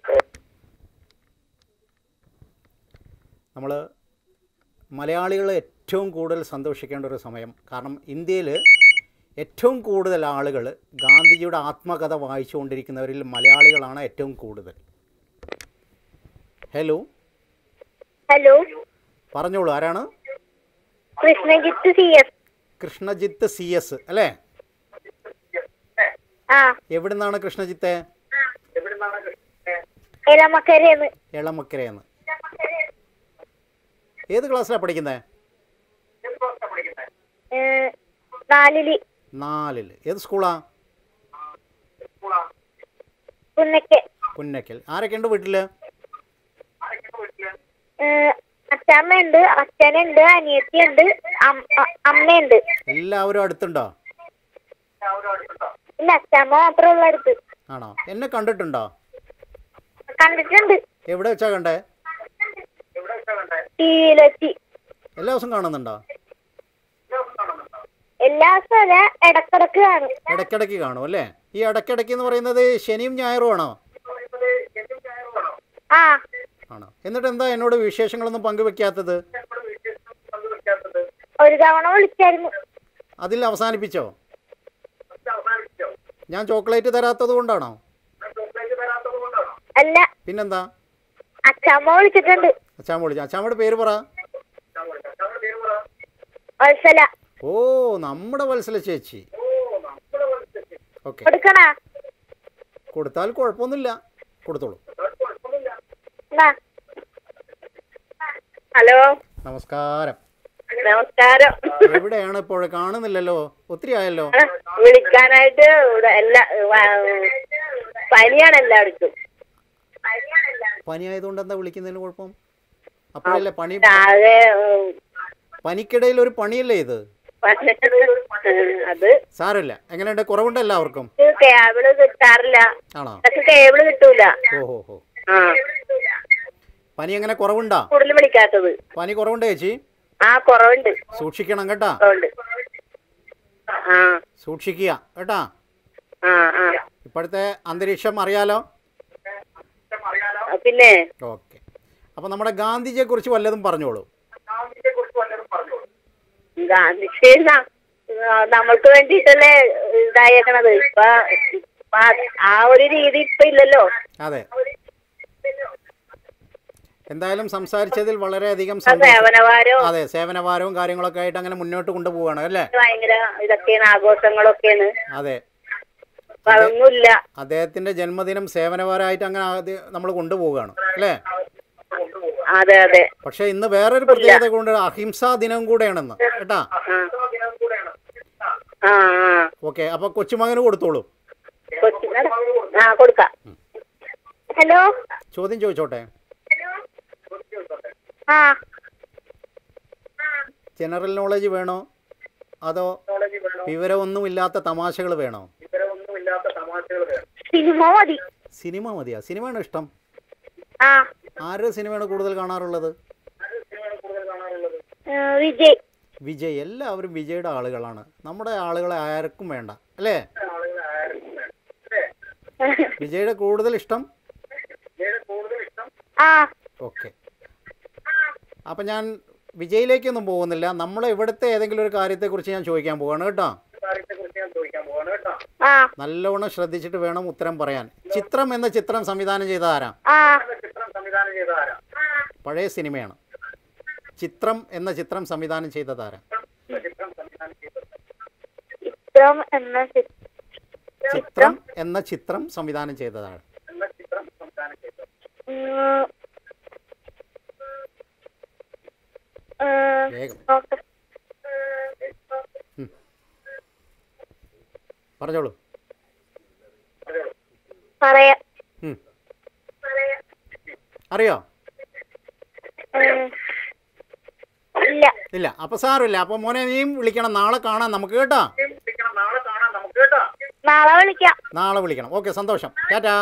നമ്മൾ മലയാളികൾ ഏറ്റവും കൂടുതൽ സന്തോഷിക്കേണ്ട ഒരു സമയം കാരണം ഇന്ത്യയിൽ ഏറ്റവും കൂടുതൽ ആളുകൾ ഗാന്ധിജിയുടെ ആത്മകഥ വായിച്ചുകൊണ്ടിരിക്കുന്നവരിൽ മലയാളികളാണ് ഏറ്റവും കൂടുതൽ ഹലോ ഹലോ പറഞ്ഞോളൂ ആരാണ് Krishnajith C S Krishnajith C S അല്ലേ ആ എവിടുന്നാണ് കൃഷ്ണജിത്തെ എലമക്കരന്ന് എളമക്കരയെന്ന് ഏത് ക്ലാസ്സിലാണ് പഠിക്കുന്നത് നാലില് നാലിൽ ഏത് സ്കൂളാ കുന്നയ്ക്ക് പുന്നക്കൽ ആരൊക്കെയുണ്ട് വീട്ടിൽ അച്ഛമ്മയുണ്ട് അച്ഛനുണ്ട് അനിയത്തിയുണ്ട് അം- അ- അമ്മയുണ്ട് എല്ലാവരും അടുത്തുണ്ടോ ഇല്ല അച്ഛമ്മ മാത്രമേ ഉള്ള അടുത്ത് ആണോ എന്നെ കണ്ടിട്ടുണ്ടോ കണ്ടിട്ടുണ്ട് എവിടെ വെച്ചാ കണ്ടേ ടി വിയിൽ വെച്ച് എല്ലാ ദിവസവും കാണുന്നുണ്ടോ എല്ലാ സ്ഥലം ഇടക്കിടക്ക് കാണും ഇടയ്ക്കിടയ്ക്ക് കാണും അല്ലേ ഈ ഇടയ്ക്കിടയ്ക്ക് എന്ന് പറയുന്നത് ശനിയും ഞായറും ആണോ ആ ആണോ എന്നിട്ട് എന്താ എന്നോട് വിശേഷങ്ങളൊന്നും പങ്കുവെക്കാത്തത് ഒരു തവണ വിളിച്ചായിരുന്നു അതിൽ അവസാനിപ്പിച്ചോ ഞാൻ ചോക്ലേറ്റ് തരാത്തത് കൊണ്ടാണോ അല്ല പിന്നെന്താ അച്ഛമ്മ വിളിച്ചിട്ടുണ്ട് അച്ചാമ്മ വിളിച്ചു അച്ചാമ്മയുടെ പേര് പറ വത്സല ഓ നമ്മുടെ വത്സല ചേച്ചി ഓക്കെ കൊടുക്കണ കൊടുത്താൽ കുഴപ്പമൊന്നുമില്ല കൊടുത്തോളൂ എന്നാ ഹലോ നമസ്കാരം നമസ്കാരം എവിടെയാണ് ഇപ്പോൾ കാണുന്നില്ലല്ലോ ഒത്തിരി ആയല്ലോ വിളിക്കാനായിട്ട് ഇവിടെ എല്ലാ വ- പനിയാണ് എല്ലാവർക്കും പനി ആയതുകൊണ്ട് എന്താ വിളിക്കുന്നതിന് കുഴപ്പം അപ്പോഴല്ലേ പണി ആകെ ഉം, പനിക്കിടയിൽ ഒരു പണിയല്ലേ ഇത് അത് സാരമില്ല എങ്ങനെയുണ്ട് കുറവുണ്ട് എല്ലാവർക്കും കേബിള് കിട്ടാറില്ല ആണോ പക്ഷെ കേബിള് കിട്ടൂല ഓഹോ ഹോ ആ പനി എങ്ങനെ കുറവുണ്ടാ കൂടുതൽ വിളിക്കാത്തത് പനി കുറവുണ്ട് ചേച്ചി ആ കുറവുണ്ട് സൂക്ഷിക്കണം കേട്ടാ കുറവുണ്ട് ആ സൂക്ഷിക്കുക കേട്ടാ ആ ആ ഇപ്പോഴത്തെ അന്തരീക്ഷം അറിയാലോ പിന്നെ ഓക്കെ അപ്പോൾ നമ്മുടെ ഗാന്ധിജിയെ കുറിച്ച് വല്ലതും പറഞ്ഞോളൂ ഗാന്ധിജി ന- നമ്മൾക്ക് വേണ്ടിട്ടല്ലേ ഇതായേക്കണത് ഇപ്പൊ ഇപ്പൊ ആ ഒരു രീതി ഇപ്പൊ ഇല്ലല്ലോ അതെ എന്തായാലും സംസാരിച്ചതിൽ വളരെയധികം ആ സന്തോഷം സേവനവാരവും അതെ സേവനഭാരവും കാര്യങ്ങളൊക്കെ ആയിട്ട് അങ്ങനെ മുന്നോട്ട് കൊണ്ടുപോവാണ് അല്ലേ ഭയങ്കര ഇതൊക്കെയാണ് ആഘോഷങ്ങളൊക്കെയാണ് അതെ അപ്പൊ അതൊന്നുമില്ല അദ്ദേഹത്തിന്റെ ജന്മദിനം സേവനഭാരമായിട്ട് അങ്ങനെ നമ്മൾ കൊണ്ടുപോവുകയാണ് അല്ലേ അതെ അതെ പക്ഷെ ഇന്ന് വേറൊരു പ്രത്യേകത കൊണ്ട് അഹിംസാ ദിനം കൂടെയാണെന്ന് കേട്ടാ ആ ആ ഓക്കെ അപ്പൊ കൊച്ചുമകന് കൊടുത്തോളൂ കൊച്ചിനെ ആ കൊടുക്കാം ഹലോ ചോദ്യം ചോദിച്ചോട്ടെ ആ ജനറൽ നോളജ് വേണോ അതോ വിവരമൊന്നുമില്ലാത്ത തമാശകൾ വേണോ സിനിമ മതി സിനിമ മതിയാ സിനിമയാണ് ഇഷ്ടം ആ ആരുടെ സിനിമയാണ് കൂടുതൽ കാണാറുള്ളത് ഏ, വിജയ് വിജയ് എല്ലാവരും വിജയുടെ ആളുകളാണ് നമ്മുടെ ആളുകളെ ആർക്കും വേണ്ട അല്ലേ വിജയുടെ കൂടുതൽ ഇഷ്ടം ആ ഓക്കെ അപ്പം ഞാൻ വിജയിലേക്കൊന്നും പോകുന്നില്ല നമ്മളെ ഇവിടുത്തെ ഏതെങ്കിലും ഒരു കാര്യത്തെക്കുറിച്ച് ഞാൻ ചോദിക്കാൻ പോവാണ് കേട്ടോ ആ നല്ലവണ്ണം ശ്രദ്ധിച്ചിട്ട് വേണം ഉത്തരം പറയാൻ ചിത്രം എന്ന ചിത്രം സംവിധാനം ചെയ്ത ആരാ ആ പഴയ സിനിമയാണ് ചിത്രം എന്ന ചിത്രം സംവിധാനം ചെയ്തത് ആരാ ചിത്രം എന്ന ചി- ചിത്രം എന്ന ചിത്രം സംവിധാനം ചെയ്തതാണ് ഉം. ഏ, വേഗം നോക്ക്. പറഞ്ഞോളൂ പറയാം ഉം. അറിയോ ഉം. ഇല്ല ഇല്ല അപ്പൊ സാരമില്ല അപ്പൊ മോനെ നീയും വിളിക്കണം നാളെ കാണാം നമുക്ക് കേട്ടാ നാളെ വിളിക്കാം നാളെ വിളിക്കണം ഓക്കെ സന്തോഷം ടാറ്റാ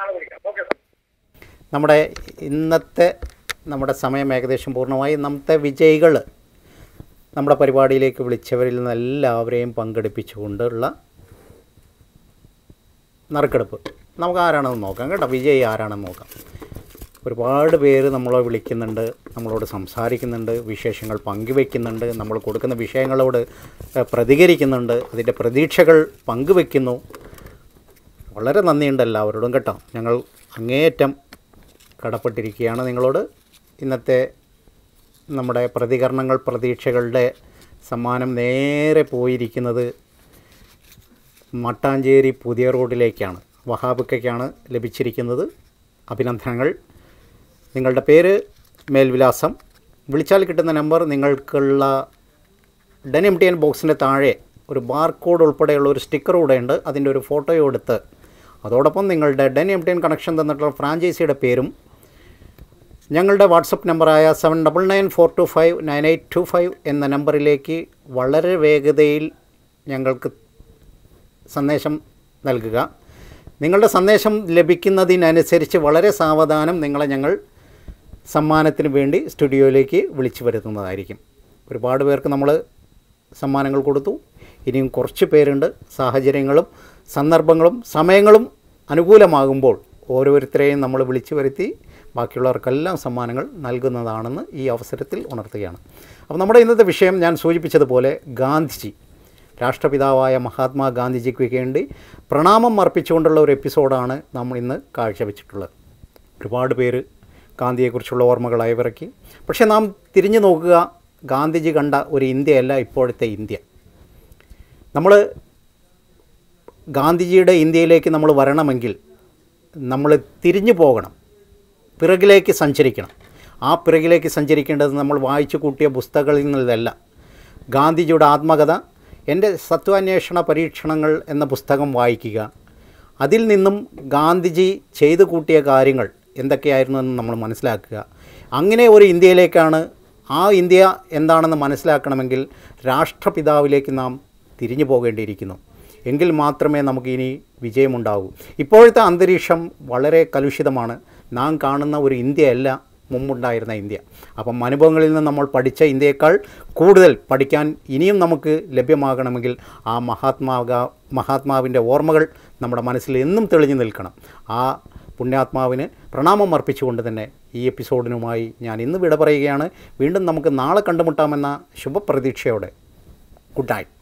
നമ്മുടെ ഇന്നത്തെ നമ്മുടെ സമയം ഏകദേശം പൂർണ്ണമായി ഇന്നത്തെ വിജയികൾ നമ്മുടെ പരിപാടിയിലേക്ക് വിളിച്ചവരിൽ നിന്ന് എല്ലാവരെയും പങ്കെടുപ്പിച്ചുകൊണ്ടുള്ള നറുക്കെടുപ്പ് നമുക്ക് ആരാണെന്ന് നോക്കാം കേട്ടോ വിജയ് ആരാണെന്ന് നോക്കാം ഒരുപാട് പേര് നമ്മളെ വിളിക്കുന്നുണ്ട് നമ്മളോട് സംസാരിക്കുന്നുണ്ട് വിശേഷങ്ങൾ പങ്കുവെക്കുന്നുണ്ട് നമ്മൾ കൊടുക്കുന്ന വിഷയങ്ങളോട് ഏഹ്, പ്രതികരിക്കുന്നുണ്ട് അതിൻ്റെ പ്രതീക്ഷകൾ പങ്കുവെക്കുന്നു വളരെ നന്ദിയുണ്ട് എല്ലാവരോടും കേട്ടോ ഞങ്ങൾ അങ്ങേയറ്റം കടപ്പെട്ടിരിക്കുകയാണ് നിങ്ങളോട് ഇന്നത്തെ നമ്മുടെ പ്രതികരണങ്ങൾ പ്രതീക്ഷകളുടെ സമ്മാനം നേരെ പോയിരിക്കുന്നത് മട്ടാഞ്ചേരി പുതിയ റോഡിലേക്കാണ് വഹാബിക്കയ്ക്കാണ് ലഭിച്ചിരിക്കുന്നത് അഭിനന്ദനങ്ങൾ നിങ്ങളുടെ പേര് മേൽവിലാസം വിളിച്ചാൽ കിട്ടുന്ന നമ്പർ നിങ്ങൾക്കുള്ള ഡെൻ എം ടി എൻ ബോക്സിൻ്റെ താഴെ ഒരു ബാർകോഡ് ഉൾപ്പെടെയുള്ള ഒരു സ്റ്റിക്കർ കൂടെ ഉണ്ട് അതിൻ്റെ ഒരു ഫോട്ടോയോ എടുത്ത് അതോടൊപ്പം നിങ്ങളുടെ Den M T N connection തന്നിട്ടുള്ള ഫ്രാഞ്ചൈസിയുടെ പേരും ഞങ്ങളുടെ വാട്സപ്പ് നമ്പറായ seven double nine four two five nine eight two five എന്ന നമ്പറിലേക്ക് വളരെ വേഗതയിൽ ഞങ്ങൾക്ക് സന്ദേശം നൽകുക നിങ്ങളുടെ സന്ദേശം ലഭിക്കുന്നതിനനുസരിച്ച് വളരെ സാവധാനം നിങ്ങളെ ഞങ്ങൾ സമ്മാനത്തിന് വേണ്ടി സ്റ്റുഡിയോയിലേക്ക് വിളിച്ചു വരുത്തുന്നതായിരിക്കും ഒരുപാട് പേർക്ക് നമ്മൾ സമ്മാനങ്ങൾ കൊടുത്തു ഇനിയും കുറച്ച് പേരുണ്ട് സാഹചര്യങ്ങളും സന്ദർഭങ്ങളും സമയങ്ങളും അനുകൂലമാകുമ്പോൾ ഓരോരുത്തരെയും നമ്മൾ വിളിച്ചു വരുത്തി ബാക്കിയുള്ളവർക്കെല്ലാം സമ്മാനങ്ങൾ നൽകുന്നതാണെന്ന് ഈ അവസരത്തിൽ ഉണർത്തുകയാണ് അപ്പോൾ നമ്മുടെ ഇന്നത്തെ വിഷയം ഞാൻ സൂചിപ്പിച്ചതുപോലെ ഗാന്ധിജി രാഷ്ട്രപിതാവായ മഹാത്മാഗാന്ധിജിക്ക് വേണ്ടി പ്രണാമം അർപ്പിച്ചുകൊണ്ടുള്ള ഒരു എപ്പിസോഡാണ് നമ്മൾ ഇന്ന് കാഴ്ചവെച്ചിട്ടുള്ളത് ഒരുപാട് പേര് ഗാന്ധിയെക്കുറിച്ചുള്ള ഓർമ്മകൾ അയവിറക്കി പക്ഷേ നാം തിരിഞ്ഞു നോക്കുക ഗാന്ധിജി കണ്ട ഒരു ഇന്ത്യയല്ല ഇപ്പോഴത്തെ ഇന്ത്യ നമ്മൾ ഗാന്ധിജിയുടെ ഇന്ത്യയിലേക്ക് നമ്മൾ വരണമെങ്കിൽ നമ്മൾ തിരിഞ്ഞു പോകണം പിറകിലേക്ക് സഞ്ചരിക്കണം ആ പിറകിലേക്ക് സഞ്ചരിക്കേണ്ടത് നമ്മൾ വായിച്ചു കൂട്ടിയ പുസ്തകങ്ങളിൽ നിന്നല്ല ഗാന്ധിജിയുടെ ആത്മകഥ എൻ്റെ സത്വാന്വേഷണ പരീക്ഷണങ്ങൾ എന്ന പുസ്തകം വായിക്കുക അതിൽ നിന്നും ഗാന്ധിജി ചെയ്തു കൂട്ടിയ കാര്യങ്ങൾ എന്തൊക്കെയായിരുന്നു എന്ന് നമ്മൾ മനസ്സിലാക്കുക അങ്ങനെ ഒരു ഇന്ത്യയിലേക്കാണ് ആ ഇന്ത്യ എന്താണെന്ന് മനസ്സിലാക്കണമെങ്കിൽ രാഷ്ട്രപിതാവിലേക്ക് നാം തിരിഞ്ഞു പോകേണ്ടിയിരിക്കുന്നു എങ്കിൽ മാത്രമേ നമുക്ക് ഇനി വിജയമുണ്ടാകൂ ഇപ്പോഴത്തെ അന്തരീക്ഷം വളരെ കലുഷിതമാണ് നാം കാണുന്ന ഒരു ഇന്ത്യയല്ല മുമ്പുണ്ടായിരുന്ന ഇന്ത്യ അപ്പം അനുഭവങ്ങളിൽ നിന്ന് നമ്മൾ പഠിച്ച ഇന്ത്യയേക്കാൾ കൂടുതൽ പഠിക്കാൻ ഇനിയും നമുക്ക് ലഭ്യമാകണമെങ്കിൽ ആ മഹാത്മാക മഹാത്മാവിൻ്റെ ഓർമ്മകൾ നമ്മുടെ മനസ്സിൽ എന്നും തെളിഞ്ഞു നിൽക്കണം ആ പുണ്യാത്മാവിന് പ്രണാമം അർപ്പിച്ചുകൊണ്ട് തന്നെ ഈ എപ്പിസോഡിനുമായി ഞാൻ ഇന്ന് വിട പറയുകയാണ് വീണ്ടും നമുക്ക് നാളെ കണ്ടുമുട്ടാമെന്ന ശുഭപ്രതീക്ഷയോടെ ഗുഡ് നൈറ്റ്